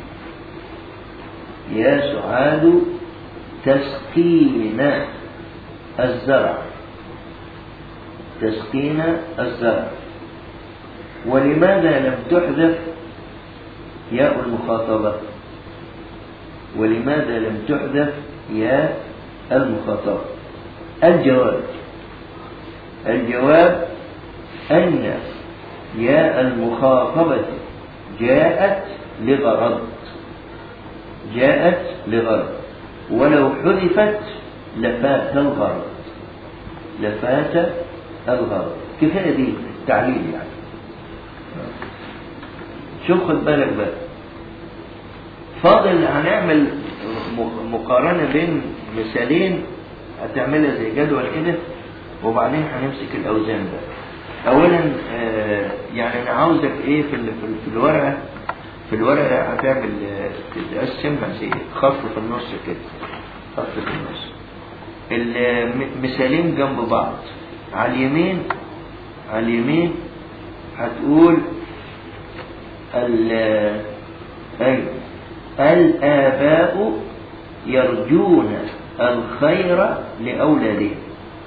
يا سعاد تسقين الزرع تسقين الزرع ولماذا لم تحذف ياء المخاطبة ولماذا لم تحذف ياء المخاطبة الجواب الجواب أن ياء المخاطبة جاءت لغرض جاءت لغرض ولو حذفت لفات الغرض لفات الغرض كفاية دي التعليل يعني شوف خد بالك بقى فاضل هنعمل م- مقارنة بين مثالين هتعملها زي جدول كده وبعدين هنمسك الأوزان بقى أولا آه، يعني أنا عاوزك إيه في ال- في ال- في الورقة في الورقة هتعمل آه، تقسمها زي خط في النص كده خط في النص المثالين جنب بعض على اليمين على اليمين هتقول ال أيوة الآباء يرجون الخير لأولادهم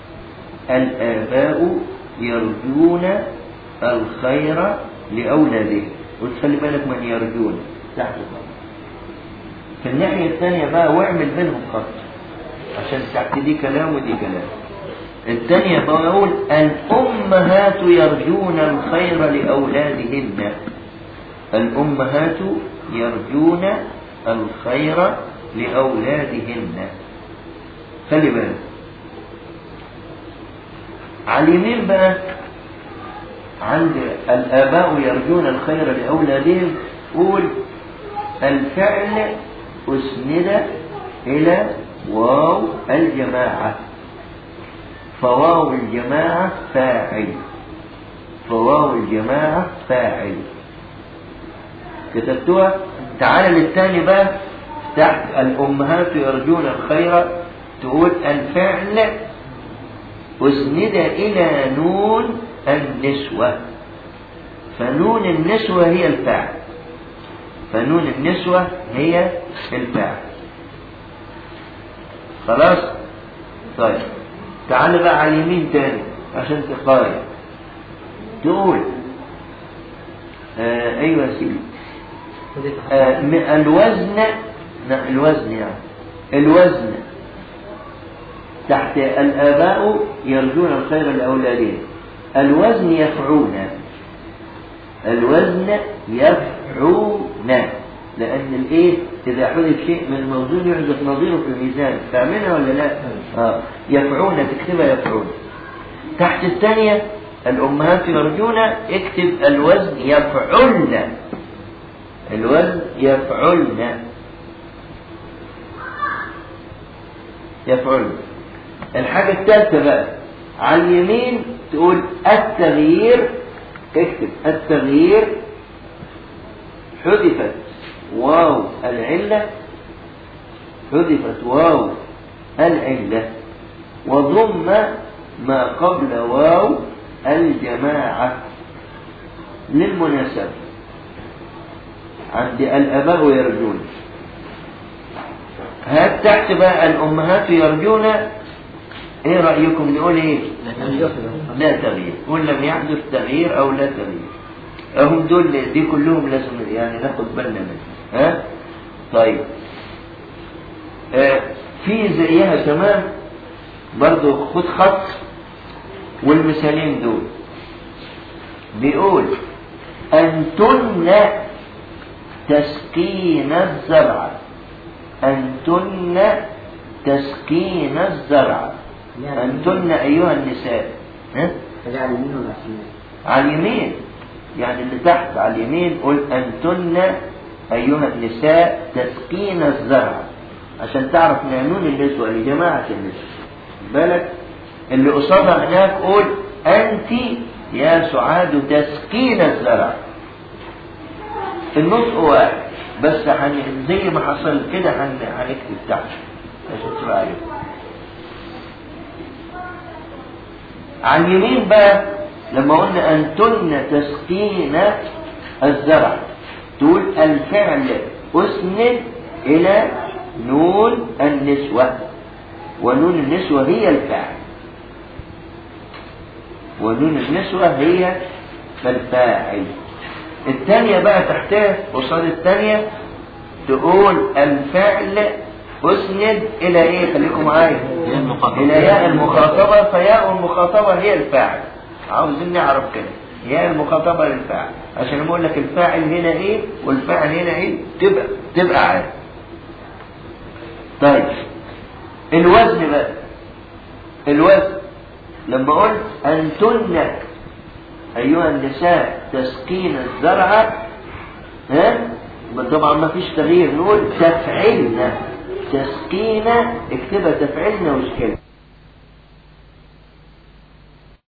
الآباء يرجون الخير لأولادهم وتخلي بالك من يرجون تحت الخط في الناحية الثانية بقى واعمل بينهم خط عشان تحت دي كلام ودي كلام الثانية بقول الأمهات يرجون الخير لأولادهن الأمهات يرجون الخير لأولادهن خلي بالك على اليمين بقى عند الآباء يرجون الخير لأولادهم قول الفعل أسند إلى واو الجماعة فواو الجماعة فاعل فواو الجماعة فاعل كتبتوها تعال للثاني بقى تحت الأمهات يرجون الخير تقول الفعل أسند إلى نون النسوة فنون النسوة هي الفاعل فنون النسوة هي الفاعل خلاص طيب تعال بقى على اليمين تاني عشان تقارن تقول آه ايوه يا سيدي آه م- الوزن لا الوزن يعني الوزن تحت الآباء يرجون الخير لأولادهم الوزن يفعون الوزن يفعون لأن الإيه إذا حدث شيء من الموزون يحدث نظيره في الميزان فاهمينها ولا لا؟ آه. يفعون تكتبها يفعون تحت الثانية الأمهات يرجون اكتب الوزن يفعلن الوزن يفعلن يفعلن الحاجة الثالثة بقى على اليمين تقول التغيير اكتب التغيير حذفت واو العلة حذفت واو العلة وضم ما قبل واو الجماعة للمناسبة عند الآباء يرجون هات تحت بقى الأمهات يرجون ايه رأيكم نقول ايه لا تغيير قل لم يحدث تغيير او لا تغيير هم دول دي كلهم لازم يعني ناخد بالنا منهم ها طيب آه في زيها كمان برضو خد خط والمثالين دول بيقول أنتن تسقين الزرع أنتن تسقين الزرع أنتن أيها النساء ها؟ فجعل يمين ولا شمال على اليمين يعني اللي تحت على اليمين قل أنتن أيها النساء تسقين الزرع عشان تعرف نانون النسوة لجماعة النسوة بالك اللي قصادها هناك قول أنت يا سعاد تسقين الزرع النطق واحد بس هن... زي ما حصل كده هن... هنكتب تحت عشان تبقى عارف على اليمين بقى لما قلنا أنتن تسقين الزرع تقول الفعل أسند إلى نون النسوة ونون النسوة هي الفعل ونون النسوة هي الفاعل الثانية بقى تحتها قصاد الثانية تقول الفعل أسند إلى إيه خليكم معايا هي المخاطبة. إلى ياء المخاطبة فياء المخاطبة هي الفاعل عاوزين نعرف كده ياء المخاطبة للفاعل عشان أقول لك الفاعل هنا إيه والفاعل هنا إيه تبقى تبقى عارف طيب الوزن بقى الوزن لما قلت أنتن أيها النساء تسقين الزرع ها طبعا ما فيش تغيير نقول تفعلن تسقين اكتبها تفعلن وش كده